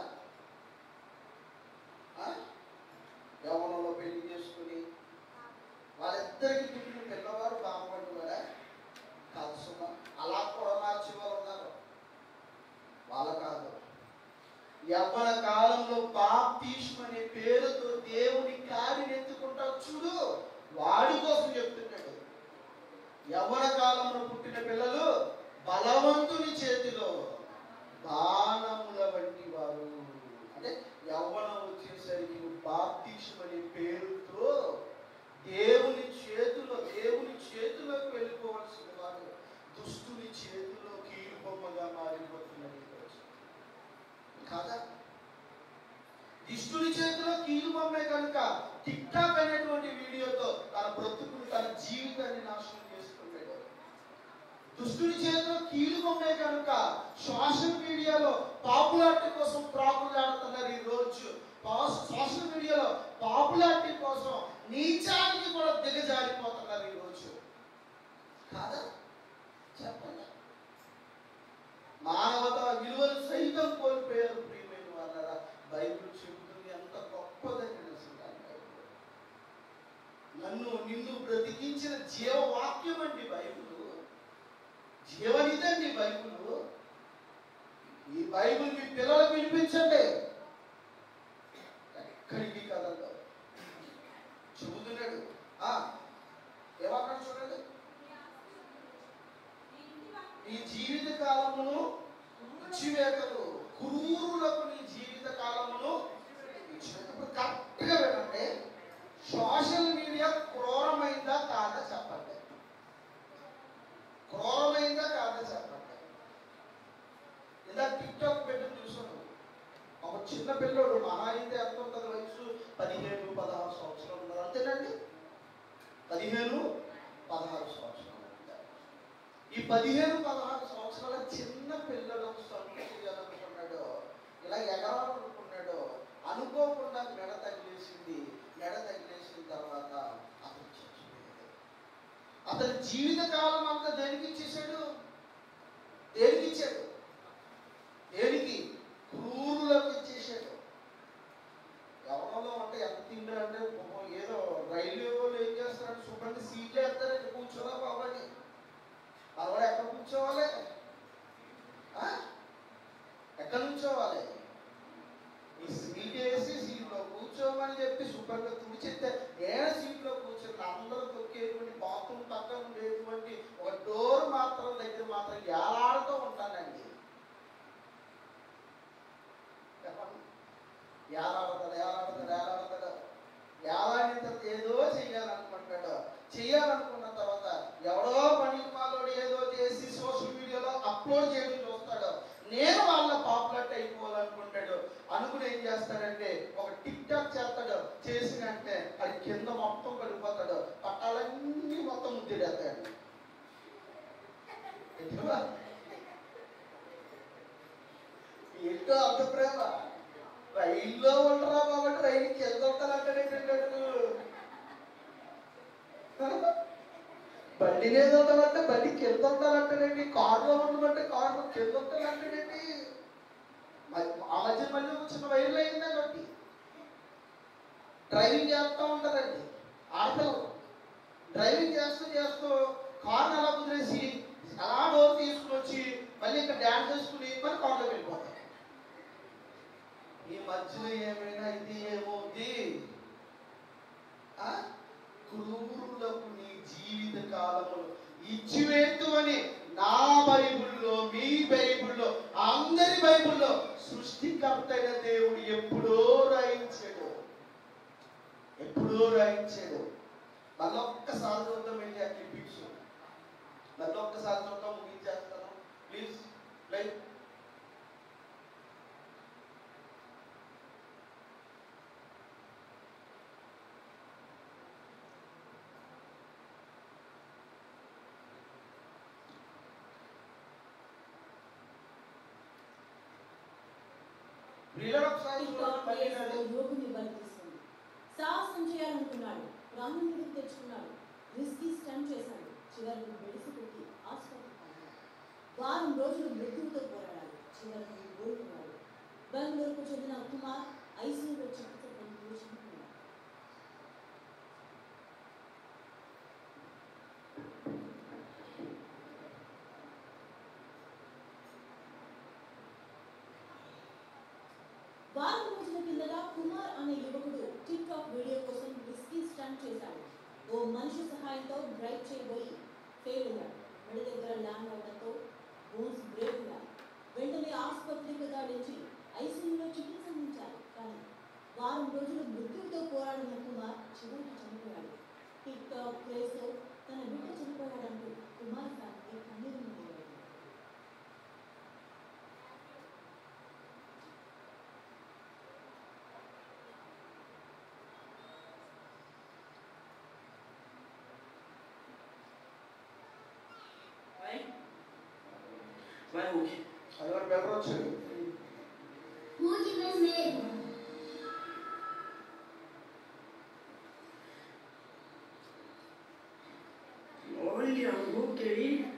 ఆ? యవ్వనంలో పెళ్లి చేసుకుని వాళ్ళిద్దరికి పుట్టిన పిల్లవారు బామ వంటి వారా కాదు సుమా అలా కూడా మార్చి వాళ్ళు ఉన్నారు వాళ్ళ కాదు యవ్వన కాలంలో బాప్తీష్మ అనే పేరుతో దేవుని కాడిని ఎత్తుకుంటావు చూడు వాడి కోసం చెప్తున్నాడు యవ్వన కాలంలో పుట్టిన పిల్లలు బలవంతుని చేతిలో బాణముల వంటి వారు అంటే యవ్వనం వచ్చేసరికి బాప్తీష్మ అనే పేరుతో దేవుని చేతిలో దేవుని చేతిలోకి వెళ్ళిపోవలసిన వారు దుష్టుని చేతిలో కీలు బొమ్మగా మారిపోతున్నారు ఈరోజు. కాదా దుష్టుని చేతిలో కీలు బొమ్మే కనుక టిక్ టాక్ అనేటువంటి వీడియోతో తన బ్రతుకుని తన జీవితాన్ని నాశనం చేసుకున్నాడు దుష్టుని చేతిలో కీలు బొమ్మే కనుక సోషల్ మీడియాలో పాపులారిటీ కోసం ప్రాకులాడుతున్నారు ఈ రోజు పా- సోషల్ మీడియాలో పాపులారిటీ కోసం నీచానికి కూడా దిగజారిపోతున్నారు ఈ రోజు కాదా చెప్పండి మానవత విలువలు సైతం కోల్పోయారు ప్రియమైన వాళ్ళరా బైబిల్ చెబుతుంది ఎంత గొప్పదని నిజంగా బైబిల్. నన్ను నిన్ను బ్రతికించిన జీవవాక్యం అండి బైబిల్ జీవనిదండి బైబిల్ ఈ బైబిల్ మీ పిల్లలకు వినిపించండి ఎక్కడికి కదలదు చెబుతున్నాడు ఆ, ఏమన్నాడు చూడండి నీ జీవిత కాలమును ఇచ్చివేతలు క్రూరులకు నీ జీవిత కాలమును ఇచ్చివేతలు కరెక్ట్గా వినండి సోషల్ మీడియా క్రూరమైందా కాదా చెప్పండి క్రూరమైందా కాదా చెప్పండి ఇలా టిక్ టాక్ పెట్టి చూసాను ఒక చిన్న పిల్లోడు మహా అయితే ఎంత ఉంటుంది వయసు పదిహేను పదహారు సంవత్సరాలు ఉన్నారు అంతేనండి పదిహేను పదహారు సంవత్సరాలు ఉంటారు. ఈ పదిహేను పదహారు సంవత్సరాల చిన్న పిల్లడు సొంత చేయాలనుకున్నాడు ఇలా ఎగరాలనుకున్నాడు అనుకోకుండా మెడ తగిలేసింది మెడ తగిలేసిన తర్వాత అతను చచ్చిపోయాడు అతని జీవిత కాలం అంతా దేనికి ఇచ్చేసాడు దేనికి ఇచ్చాడు దేనికి క్రూరులకు ఇచ్చేసాడు ఎవరిలో అంటే ఎంత తిండ్రు అంటే పాపం ఏదో రైల్వే వాళ్ళు ఏం చేస్తారంటే శుభ్రంగా సీట్లు వేస్తారంటే కూర్చోరా బాబాని మనవాడు ఎక్కడ కూర్చోవాలి ఆ? ఎక్కడ కూర్చోవాలి ఈ సీట్ వేసి సీట్లో కూర్చోమని చెప్పి శుభ్రంగా తుడిచితే నేను సీట్లో కూర్చొని అందరూ తొక్కేటువంటి బాత్రూమ్ పక్కన ఉండేటువంటి ఒక డోర్ మాత్రం దగ్గర మాత్రం ఏలాడుతూ ఉంటానండి చెప్పండి ఏలాడతాడు ఏలాడతాడు ఏలాడతాడు ఏలాడిన తర్వాత ఏదో చెయ్యాలనుకుంటాడు చెయ్యాలనుకున్న తర్వాత ఎవడో పని మాలోడు ఏదో చేసి సోషల్ మీడియాలో అప్లోడ్ చేయడం చూస్తాడు నేను వాళ్ళ పాపులర్ అయిపోవాలనుకుంటాడు అనుకుని ఏం చేస్తాడంటే ఒక టిక్ టాక్ చేస్తాడు చేసినంటే అది కింద మొత్తం పడిపోతాడు పట్టాలన్నీ మొత్తం ముద్దిడేస్తాడు ఏంటో? ఏంటో అంత ప్రేమ రైల్లో ఉండరా కాబట్టి రైలు కింద ఉంటానంటాడు బండి మీద ఉండమంటే బండి కింద ఉంటానంటాడండి కారులో ఉండమంటే కారులో కింద ఉంటానంటాడండి మ- ఆ మధ్య మళ్ళీ ఒక చిన్న వైర్లు అయిందండి ఒకటి డ్రైవింగ్ చేస్తూ ఉంటారండి ఆడపిల్లలు డ్రైవింగ్ చేస్తూ చేస్తూ కార్ని అలా కుదిరేసి అలా డోర్ తీసుకుని వచ్చి మళ్ళీ ఇక్కడ డ్యాన్స్ చేసుకుని మరి కార్లో వెళ్ళిపోతారు ఈ మధ్యలో ఏమైనా ఇది ఏమవుద్ది ఆ? క్రూరులకు నీ జీవిత కాలములు ఇచ్చివేత్తు అని నా బైబిల్లో మీ బైబిల్లో అందరి బైబిల్లో సృష్టికర్త అయిన దేవుడు ఎప్పుడో రాయించాడు ఎప్పుడో రాయించాడు మళ్ళీ ఒక్కసారి చూద్దాం వెళ్ళి ఆ క్లిప్పింగ్స్ మళ్ళీ ఒక్కసారి చూద్దాం ముగించేస్తాను ప్లీజ్ లైక్ ప్రియులను ఒకసారి చూడండి మళ్ళీ రండి. యోగుని బలిపిస్తుంది సాహసం చేయాలనుకున్నాడు ప్రాణం మీదకి తెచ్చుకున్నాడు రిస్కీ స్టంట్ చేశాడు చివరికి బెడిసి కొట్టి ఆసుపత్రి పాలాడు. వారం రోజులు మృత్యువుతో పోరాడాడు చివరికి కోలుకున్నాడు బెంగళూరుకు చెందిన కుమార్ ఐసీయూలో చికిత్స పొందుతూ చనిపోయాడు వారం రోజుల కిందట కుమార్ అనే యువకుడు టిక్ టాక్ వీడియో కోసం రిస్కీ స్టంట్ చేశాడు ఓ మనిషి సహాయంతో డ్రైవ్ చేయబోయి ఫెయిల్ అయ్యాడు మెడ దగ్గర ల్యాండ్ అవడంతో బోన్స్ బ్రేక్ అయ్యాయి వెంటనే ఆసుపత్రికి దాడించి ఐసీయూలో చికిత్స అందించారు కానీ వారం రోజులు మృత్యువుతో పోరాడిన కుమార్ చివరికి చనిపోయాడు టిక్ టాక్ క్రేజ్తో తన బిడ్డ చనిపోయాడంటూ కుమార్ ఫ్యామిలీ కన్నీరు మొదలయ్యాడు Vai, Hulk. అది కూడా బెటర్ వచ్చాడు Who given made? Olha o Hulk aí.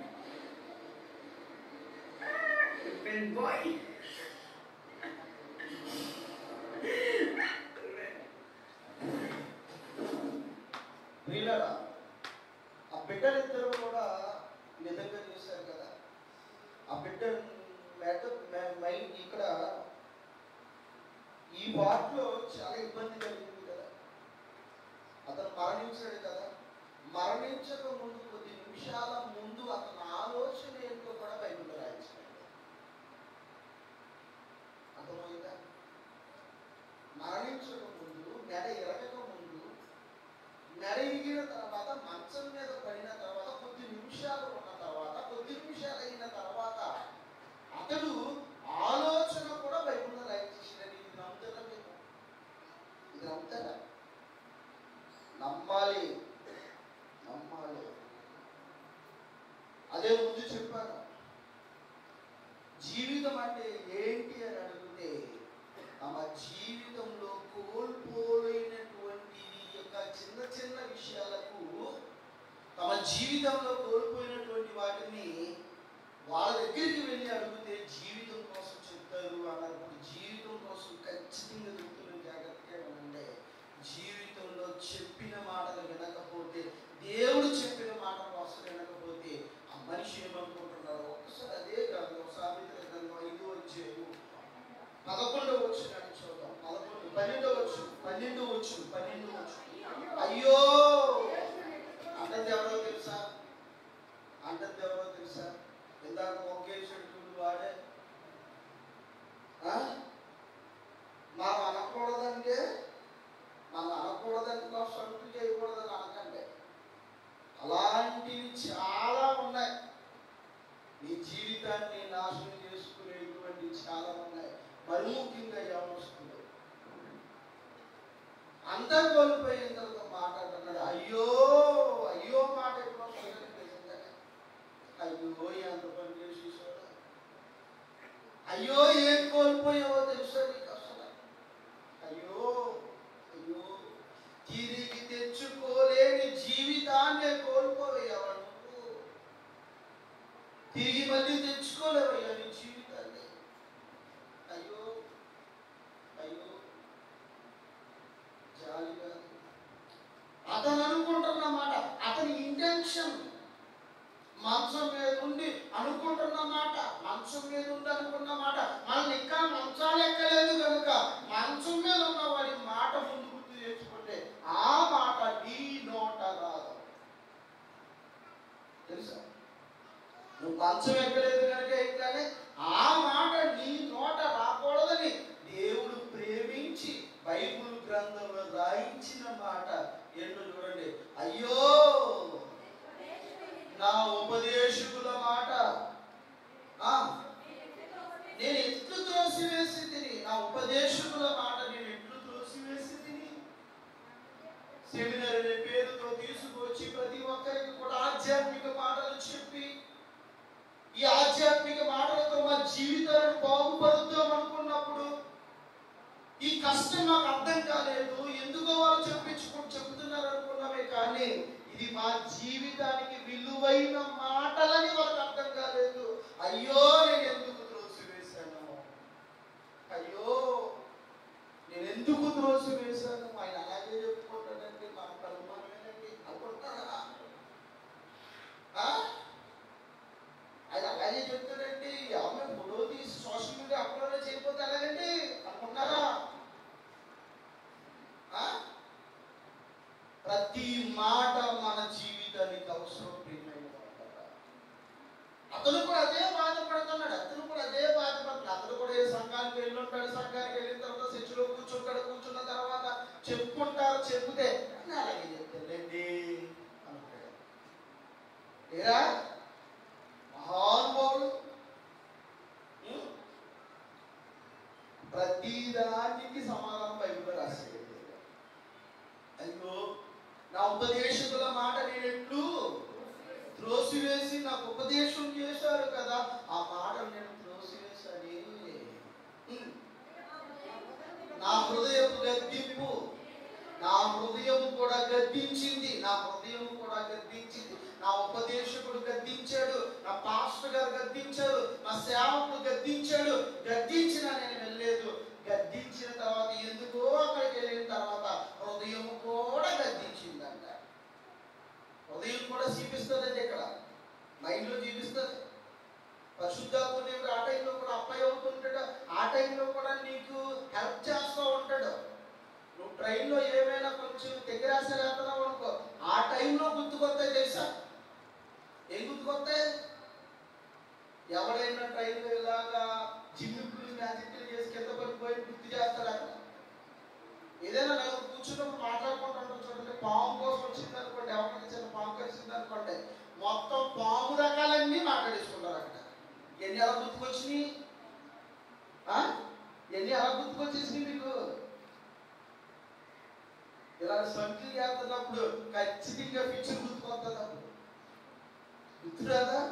Fanboy. ప్రియులరా ఆ బిడ్డలిద్దరూ కూడా నిజంగా చేశారు కదా ఆ బిడ్డ మెడ మె- మైండ్ ఇక్కడ ఈ వాటిలో చాలా ఇబ్బంది కలిగింది కదా అతను మరణించాడు కదా మరణించక ముందు కొద్ది నిమిషాల ముందు అతని ఆలోచన ఏంటో కూడా బైబిల్లో రాయించాడు అర్థమైందా మరణించక ముందు మెడ ఎరగక ముందు నరిగిన తర్వాత మంచం మీద పడిన తర్వాత కొద్ది నిమిషాలు ఉన్న తర్వాత కొద్ది నిమిషాలు అయిన తర్వాత అతడు ఆలోచన కూడా బైబిల్లో రాయించేసాడు ఇది నమ్ముతారా మీరు ఇది నమ్ముతారా నమ్మాలి నమ్మాలి అదే ముందు చెప్పాను జీవితం అంటే ఏంటి అని అడిగితే తమ జీవితంలో కోల్పోయినటువంటి ఈ యొక్క చిన్న చిన్న విషయాలకు తమ జీవితంలో కోల్పోయినటువంటి వాటిని వాళ్ళ దగ్గరికి వెళ్ళి అడిగితే జీవితం కోసం చెప్తారు అన్నప్పుడు జీవితం కోసం ఖచ్చితంగా చెప్తున్న జాగ్రత్తగా ఉండే జీవితంలో చెప్పిన మాటలు వినకపోతే దేవుడు చెప్పిన మాటల కోసం వినకపోతే ఆ మనిషి ఏమనుకుంటున్నాడు ఒక్కసారి అదే గ్రంథం సామెతల గ్రంథం ఐదు వచ్చేది పదకొండవ వచ్చు కానీ చూద్దాం పదకొండు పన్నెండవ వచ్చు పన్నెండు వచ్చు పన్నెండు వచ్చు అయ్యో అంటది ఎవరో తెలుసా అంటది ఎవరో తెలుసా ఇందాక ఒకేసేటువంటి వాడే ఆ? మనం అనకూడదంటే మనం అనకూడదంటే నా సొంత చేయకూడదని అనకండి అలాంటివి చాలా ఉన్నాయి నీ జీవితాన్ని నాశనం చేసుకునేటువంటి చాలా ఉన్నాయి మరి ముఖ్యంగా యవనస్తులు అంతా కోల్పోయిన తర్వాత మాట్లాడుతున్నాడు అయ్యో అయ్యో మాట ఎప్పుడు వస్తుందని తెలిసిందని అయ్యో ఎంత పని చేసేసాడు అయ్యో ఏం కోల్పోయావో తెలుసా నీకు అసలు అయ్యో అయ్యో తిరిగి తెచ్చుకోలేని జీవితాన్ని కోల్పోయావా నువ్వు తిరిగి మళ్ళీ తెచ్చుకోలేవయ్యా నీ జీవితాన్ని అయ్యో అయ్యో జాలిగా అతను అనుకుంటున్న మాట అతని ఇంటెన్షన్ మంచం మీద ఉండి అనుకుంటున్న మాట మంచం మీద ఉండి అనుకున్న మాట మనల్ని ఇంకా మంచాలు ఎక్కలేదు కనుక మంచం మీద ఉన్న వాడి మాట ముందు గుర్తు తెచ్చుకుంటే ఆ మాట నీ నోట రాదు తెలుసా నువ్వు మంచం ఎక్కలేదు కనుక ఎక్కలే ఆ మాట నీ నోట రాకూడదని దేవుడు ప్రేమించి బైబిల్ గ్రంథంలో రాయించిన మాట ఏంటో చూడండి అయ్యో నా ఉపదేశకుల మాట ఆ, నేను ఎట్లు త్రోసివేసి తిని నా ఉపదేశకుల మాట నేను ఎట్లు త్రోసివేసి తిని సెమినర్ అనే పేరుతో తీసుకొచ్చి ప్రతి ఒక్కరికి కూడా ఆధ్యాత్మిక మాటలు చెప్పి ఈ ఆధ్యాత్మిక మాటలతో మా జీవితాలను బాగుపరుద్దాం అనుకున్నప్పుడు ఈ కష్టం నాకు అర్థం కాలేదు ఎందుకో వాళ్ళు చెప్పించుకు చెప్తున్నారు అనుకున్నామే కానీ ఇది మా జీవితానికి విలువైన మాటలని వాళ్ళకి అర్థం కాలేదు అయ్యో నేను ఎందుకు త్రోసివేశాను అయ్యో నేను ఎందుకు త్రోసివేశాను ఆయన అలాగే చెప్పుకుంటాడండి మా కలుమనేనండి అనుకుంటారా ఆ? ఆయన అలాగే చెప్తాడండి ఆమె ఫోటో తీసి సోషల్ మీడియా అప్లోడ్ చేయకపోతే ఎలాగండి అనుకున్నారా ఆ? ప్రతి మాట మన జీవితానికి అవసరం ప్రియమైన వాళ్ళారా. అతను కూడా అదే బాధపడుతున్నాడు అతను కూడా అదే బాధపడుతున్నాడు అతను కూడా ఏ సంఘానికి వెళ్ళి ఉంటాడు సంఘానికి వెళ్ళిన తర్వాత చర్చిలో కూర్చుంటాడు కూర్చున్న తర్వాత చెప్పుకుంటారు చెప్తే "నేను అలాగే చెప్తానండి అనుకుంటాడు ఏరా మహానుభావుడు ఉం? ప్రతిదానికి సమాధానం బైబిల్లో రాశాడు అయ్యో నా ఉపదేశకుల మాట నేను ఎట్లు త్రోసివేసి నాకు ఉపదేశం చేశారు కదా ఆ మాట నా హృదయపు గద్దింపు నా హృదయం కూడా గద్దించింది నా హృదయం కూడా గద్దించింది నా ఉపదేశకుడు గద్దించాడు నా పాస్టర్ గారు గద్దించాడు నా సేవకుడు గద్దించాడు గద్దించిన నేను వెళ్ళలేదు గద్దించిన తర్వాత ఎందుకో అక్కడికి వెళ్ళిన తర్వాత హృదయం కూడా గద్దించిందంట హృదయం కూడా చూపిస్తుందండి ఇక్కడ మైండ్లో చూపిస్తుంది పరిశుద్ధాత్మ దేవుడు ఆ టైంలో కూడా అప్లై అవుతుంటాడు ఆ టైంలో కూడా నీకు హెల్ప్ చేస్తూ ఉంటాడు నువ్వు ట్రైన్లో ఏమైనా కొంచెం తెగిరాశ లేస్తున్నావు అనుకో ఆ టైంలో గుర్తుకొస్తాయి తెలుసా ఏం గుర్తుకొస్తాయి ఎవడైనా ట్రైన్లో ఇలాగా జిమ్మిక్కులు మ్యాజిక్లు చేసి కింద పడిపోయి గుర్తు చేస్తారా ఏదైనా నలుగురు కూర్చున్నప్పుడు మాట్లాడుకుంటుంటారు చూడండి పాము కోసం వచ్చింది అనుకోండి ఎవరికి చిన్న పాము కలిసింది అనుకోండి మొత్తం పాము రకాలన్నీ మాట్లాడేసుకుంటారు అక్కడ ఎన్ని ఎలా గుర్తుకొచ్చినాయి ఆ? ఎన్ని ఎలా గుర్తుకొచ్చేసినాయి మీకు ఇలా సంఖ్యలు చేస్తున్నప్పుడు ఖచ్చితంగా పిక్చర్ గుర్తుకొస్తుంది అప్పుడు గుర్తురాదా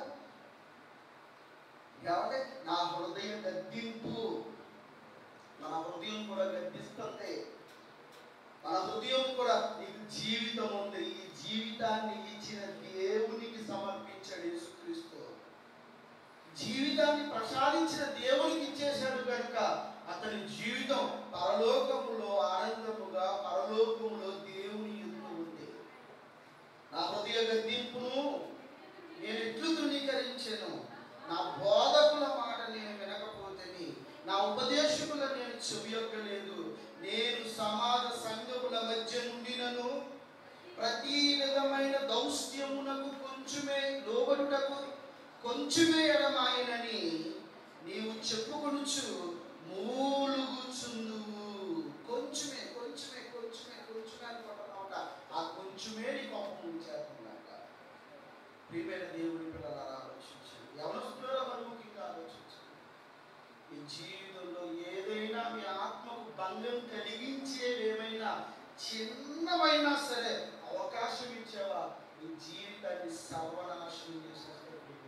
కాబట్టి నా హృదయం గద్దింపు మన హృదయం కూడా గద్దిస్తుంది మన హృదయం కూడా నీకు జీవితం ఉంది ఈ జీవితాన్ని ఇచ్చిన దేవునికి సమర్పించాడు యేసుక్రీస్తు జీవితాన్ని ప్రసాదించిన దేవునికి ఇచ్చేశాడు కనుక అతని జీవితం పరలోకములో ఆనందముగా పరలోకములో దేవుని ఎదురు ఉంది నా హృదయ గద్దింపును నేను ఎట్లు ధృవీకరించాను నా బోధకుల మాట నేను వినకపోతేని నా ఉపదేశకుల నేను చెవియొక్కలేదు నేను సమాజ సంఘముల మధ్య నుండినను ప్రతి విధమైన దౌష్ట్యమునకు కొంచెమే లోబడుటకు కొంచెమే ఎడమాయనని నీవు చెప్పుకొనుచు మూలుగుచుందువు కొంచెమే కొంచెమే కొంచెమే కొంచెమే అనుకుంటున్నావుట ఆ కొంచెమే నీ కోపం ఉంచేస్తుందంట ప్రియమైన దేవుని పిల్లలారా ఆలోచించండి ఎవరు మరి ముఖ్యంగా ఆలోచించండి ఈ జీవితంలో ఏదైనా మీ ఆత్మకు భంగం కలిగించేవి ఏమైనా చిన్నమైనా సరే అవకాశం ఇచ్చావా నీ జీవితాన్ని సర్వనాశనం చేసేస్తారు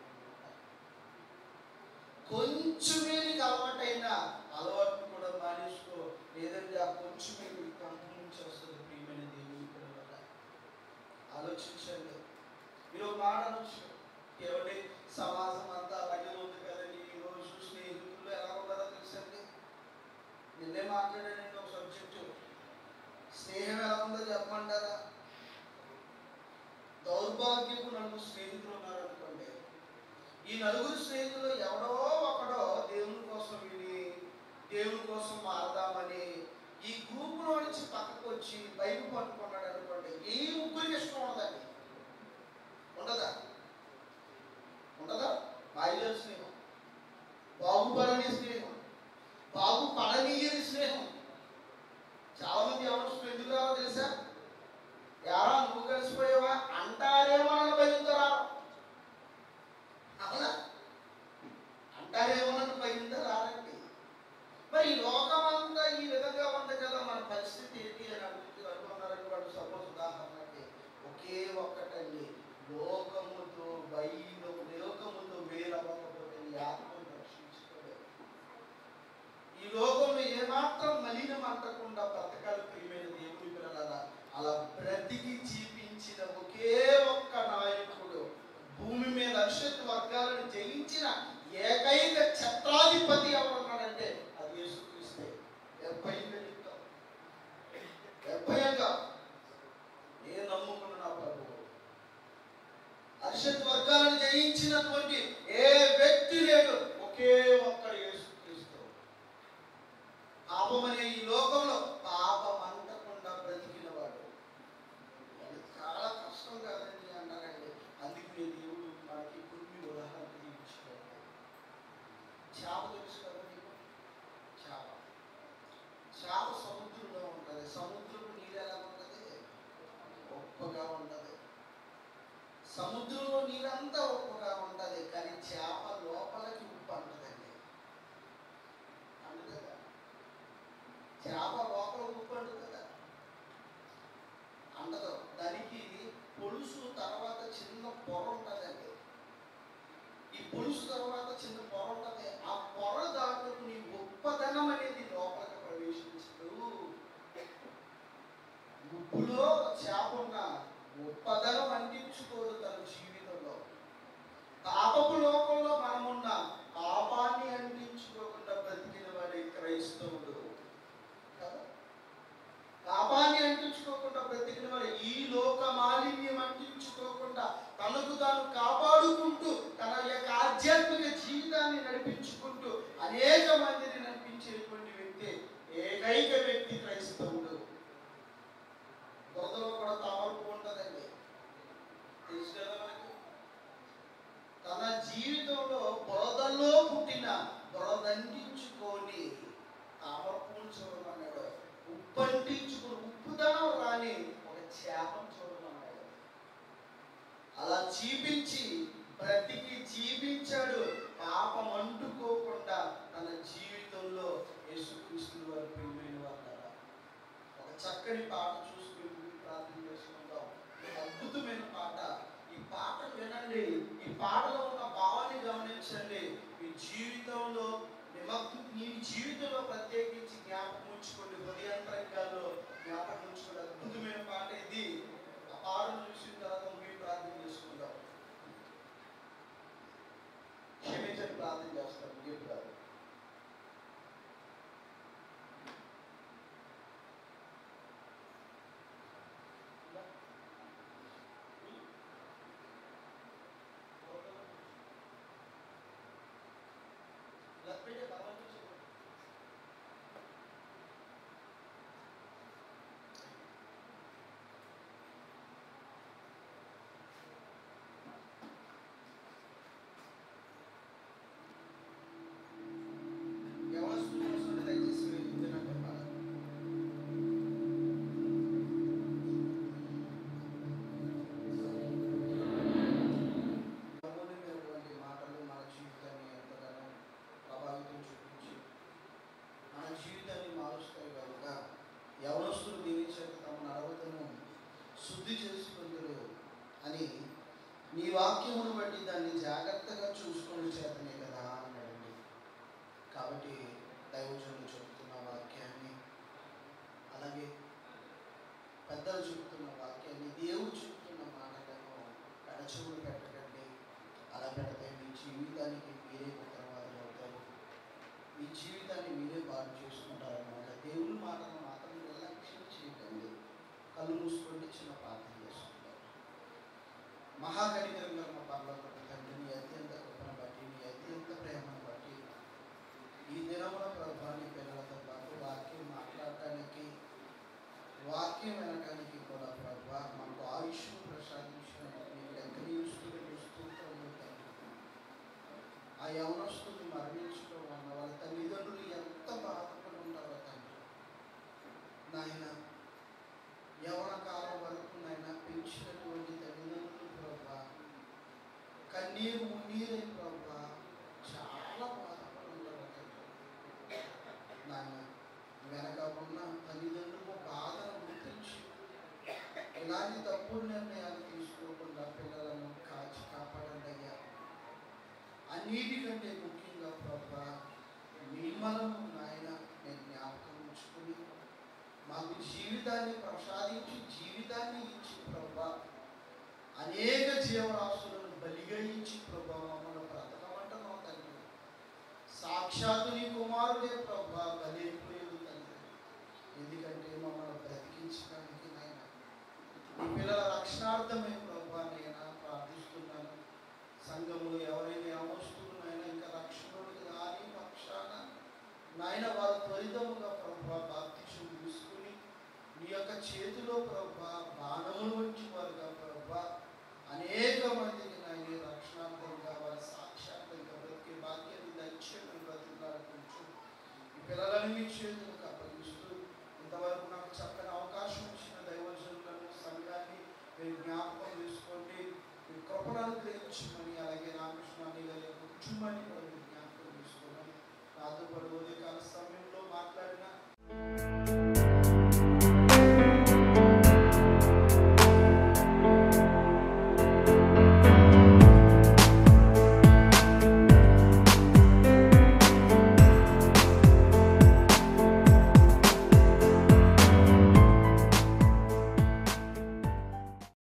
కొంచెమే నీకు అలవాటైన అలవాటు కూడా మానేసుకో లేదంటే ఆ కొంచెమే నీకు కంపం నుంచి వస్తుంది ప్రియమైన దేవుని పిల్లల ఆలోచించండి మీరు ఒక మాట అనొచ్చు ఏమండి సమాజం అంతా అలాగే ఉంది కదండి ఈ రోజు స్నేహితులు ఎలా ఉన్నారో తెలుసండి నిన్నే మాట్లాడానండి ఒక సబ్జెక్టు స్నేహం ఎలా ఉందో చెప్పమంటారా దౌర్భాగ్యపు నలుగురు స్నేహితులు ఉన్నారనుకోండి ఈ నలుగురు స్నేహితులు ఎవడో ఒకడో దేవుని కోసం విని దేవుని కోసం మారదామని ఈ గ్రూపులో నుంచి పక్కకు వచ్చి బైక్ పట్టుకున్నాడు అనుకోండి ఈ ముగ్గురికి ఇష్టం ఉండదండి ఉండదా ఉండదా బాయిలర్ స్నేహం బాగుపడని స్నేహం బాగుపడనీయని స్నేహం చాలా మంది ఎవరు ఎందుకు రావో తెలుసా ఎవరా నువ్వు కలిసిపోయావా అంటారేమో అన్న భయంతో రావు అవునా అంటారేమో అన్న భయంతో రారండి మరి ఈ లోకమంతా ఈ విధంగా ఉంది కదా మన పరిస్థితి ఏంటి అని అడుగుతూ అనుకున్నారని వాడు సపోజ్ ఉదాహరణకి ఒకే ఒక్కటండి లోకముతో వైరం లోకముతో వేరవ్వకపోతే నీ ఆత్మను రక్షించుకోలేదు ఈ లోకంలో ఏమాత్రం మలినం అంటకుండా బ్రతకాలి ప్రియమైన దేవుని పిల్లలారా అలా బ్రతికి జీవించిన ఒకే ఒక్క నాయకుడు భూమి మీద అరిషత్ వర్గాలను జయించిన ఏకైక ఛత్రాధిపతి ఎవరున్నాడంటే అది యేసుక్రీస్తే నిర్భయంగా చెప్తాం నిర్భయంగా నేను నమ్ముకున్న నా ప్రభువు అరిషత్ వర్గాలను జయించినటువంటి ఏ వ్యక్తి లేడు ఒకే ఒక్కడు యేసుక్రీస్తు పాపం అనే ఈ లోకంలో పాపం అంటకుండా బ్రతికిన వాడు అది చాలా కష్టం కాదండి అన్నారండి అందుకే దేవుడు మనకి కొన్ని ఉదాహరణలు ఇచ్చాడు చేప తెలుసు కదా నీకు చేప చేప సముద్రంలో ఉంటుంది సముద్రపు నీరు ఎలా ఉంటుంది ఉప్పగా ఉంటుంది సముద్రంలో నీరంతా ఉప్పుగా ఉంటుంది కానీ చేప లోపలికి ఉప్పు అంటదండి అందుకదా చేప లోపల ఉప్పు అంటుందా అందదు దానికి పొలుసు తర్వాత చిన్న పొర ఉంటుందండి ఈ పొలుసు తర్వాత చిన్న పొర ఉంటుంది ఆ పొర దాటుకు నీ గొప్పతనం అనేది లోపలికి ప్రవేశించదు ఉప్పంటించుకుని ఉప్పుదనం రాని ఒక చేపను చూడమన్నాడు అలా చీపించి బ్రతికి జీవించాడు పాపం అంటుకోకుండా తన జీవితంలో యేసుక్రీస్తు వారి ప్రియమైన వారు ఒక చక్కని పాట చూసుకుని ప్రార్థన చేసుకుందాం ఇది అద్భుతమైన పాట ఈ పాట వినండి ఈ పాటలో ఉన్న భావాన్ని గమనించండి మీ జీవితంలో నిమగ్న మీ జీవితంలో ప్రత్యేకించి జ్ఞాపకం ఉంచుకోండి హృదయాంతరంగాల్లో జ్ఞాపకం ఉంచుకోండి అద్భుతమైన పాట ఇది ఆ పాటను చూసిన తర్వాత మీరు ప్రార్థన చేసుకుందాం క్షమించని ప్రార్థన చేస్తాం మీరు కాదు లక్ష్మీ భగవంతుడు చెప్పండి ఎవరు స్టూడెంట్స్ ఉంటే దయచేసి వినండి చెప్పాలి అమూల్యమైనటువంటి మాటలు మన జీవితాన్ని ఎంతగానో ప్రభావితం చూపించి మన జీవితాన్ని మారుస్తాయి కనుక యవనస్తులు దీని చేత తమ నడవతను శుద్ధి చేసుకుందరు అని నీ వాక్యమును బట్టి దాన్ని జాగ్రత్తగా చూసుకుని చేతనే కదా అన్నాడండి కాబట్టి దైవజనులు చెబుతున్న వాక్యాన్ని అలాగే పెద్దలు చెబుతున్న వాక్యాన్ని దేవుడు చెబుతున్న మాటలను పెడచెవులు పెట్టకండి అలా పెడితే మీ జీవితానికి మీరే ఉత్తరవాదులు అవుతారు మీ జీవితాన్ని మీరే పాడు చేసుకుంటారు అన్నమాట దేవుని మాటలను మాత్రం నిర్లక్ష్యం చేయకండి కళ్ళు మూసుకొని చిన్న ప్రార్థన చేసుకుంటారు మహాకనికరంగా మా పర్లోక తండ్రి నీ అత్యంత కృపను బట్టి నీ అత్యంత ప్రేమను బట్టి ఈ దినమున ప్రభా నీ పిల్లలతో పాటు వాక్యం మాట్లాడటానికి వాక్యం వినటానికి కూడా ప్రభా మాకు ఆయుష్ ప్రసాదించినందుకు నీకు ఎక్కడీస్తులు స్తోత్రములు తండ్రి ఆ యవనస్తులు మరణించుకోవన్న వాళ్ళ తల్లిదండ్రులు ఎంత బాధపడి ఉంటారో తండ్రి నాయన యవన కాలం వరకు నాయన పెంచినటువంటి తల్లిదండ్రులు ప్రభా కన్నీరు మున్నీరై ప్రభా చాలా బాధపడి ఉంటారు తండ్రి నాయన వెనక ఉన్న తల్లిదండ్రుల బాధను గుర్తించి ఇలాంటి తప్పుడు నిర్ణయాలు తీసుకోకుండా పిల్లలను కాచి కాపాడండి అయ్యా అన్నిటికంటే ముఖ్యంగా ప్రభా మిమ్మలను నాయన నేను జ్ఞాపకం ఉంచుకుని మాకు జీవితాన్ని ప్రసాదించి జీవితాన్ని ఇచ్చి ప్రభా అనేక జీవరాశులను బలిగా ఇచ్చి ప్రభా మమ్మల్ని బ్రతకమంటున్నావు తండ్రి సాక్షాత్తు నీ కుమారుడే ప్రభా బలైపోయేది తండ్రి ఎందుకంటే మమ్మల్ని బ్రతికించడానికి నాయన నీ పిల్లల రక్షణార్థమే ప్రభా నేను ప్రార్థిస్తున్నాను సంఘములో ఎవరైనా అవస్తున్నైనా ఇంకా రక్షణుడికి రాని పక్షాన నాయన వారు త్వరితముగా ప్రభా బాప్తిషం తీసుకుని నీ యొక్క చేతిలో ప్రభా బాణములు ఉంచి వారుగా ప్రభా అనేక మందికి నాయన రక్షణార్థంగా వారి సాక్షాత్తంగా బ్రతికే భాగ్యాన్ని దయచేయమని బ్రతిలాడుకుంటూ ఈ పిల్లలని మీ చేతులు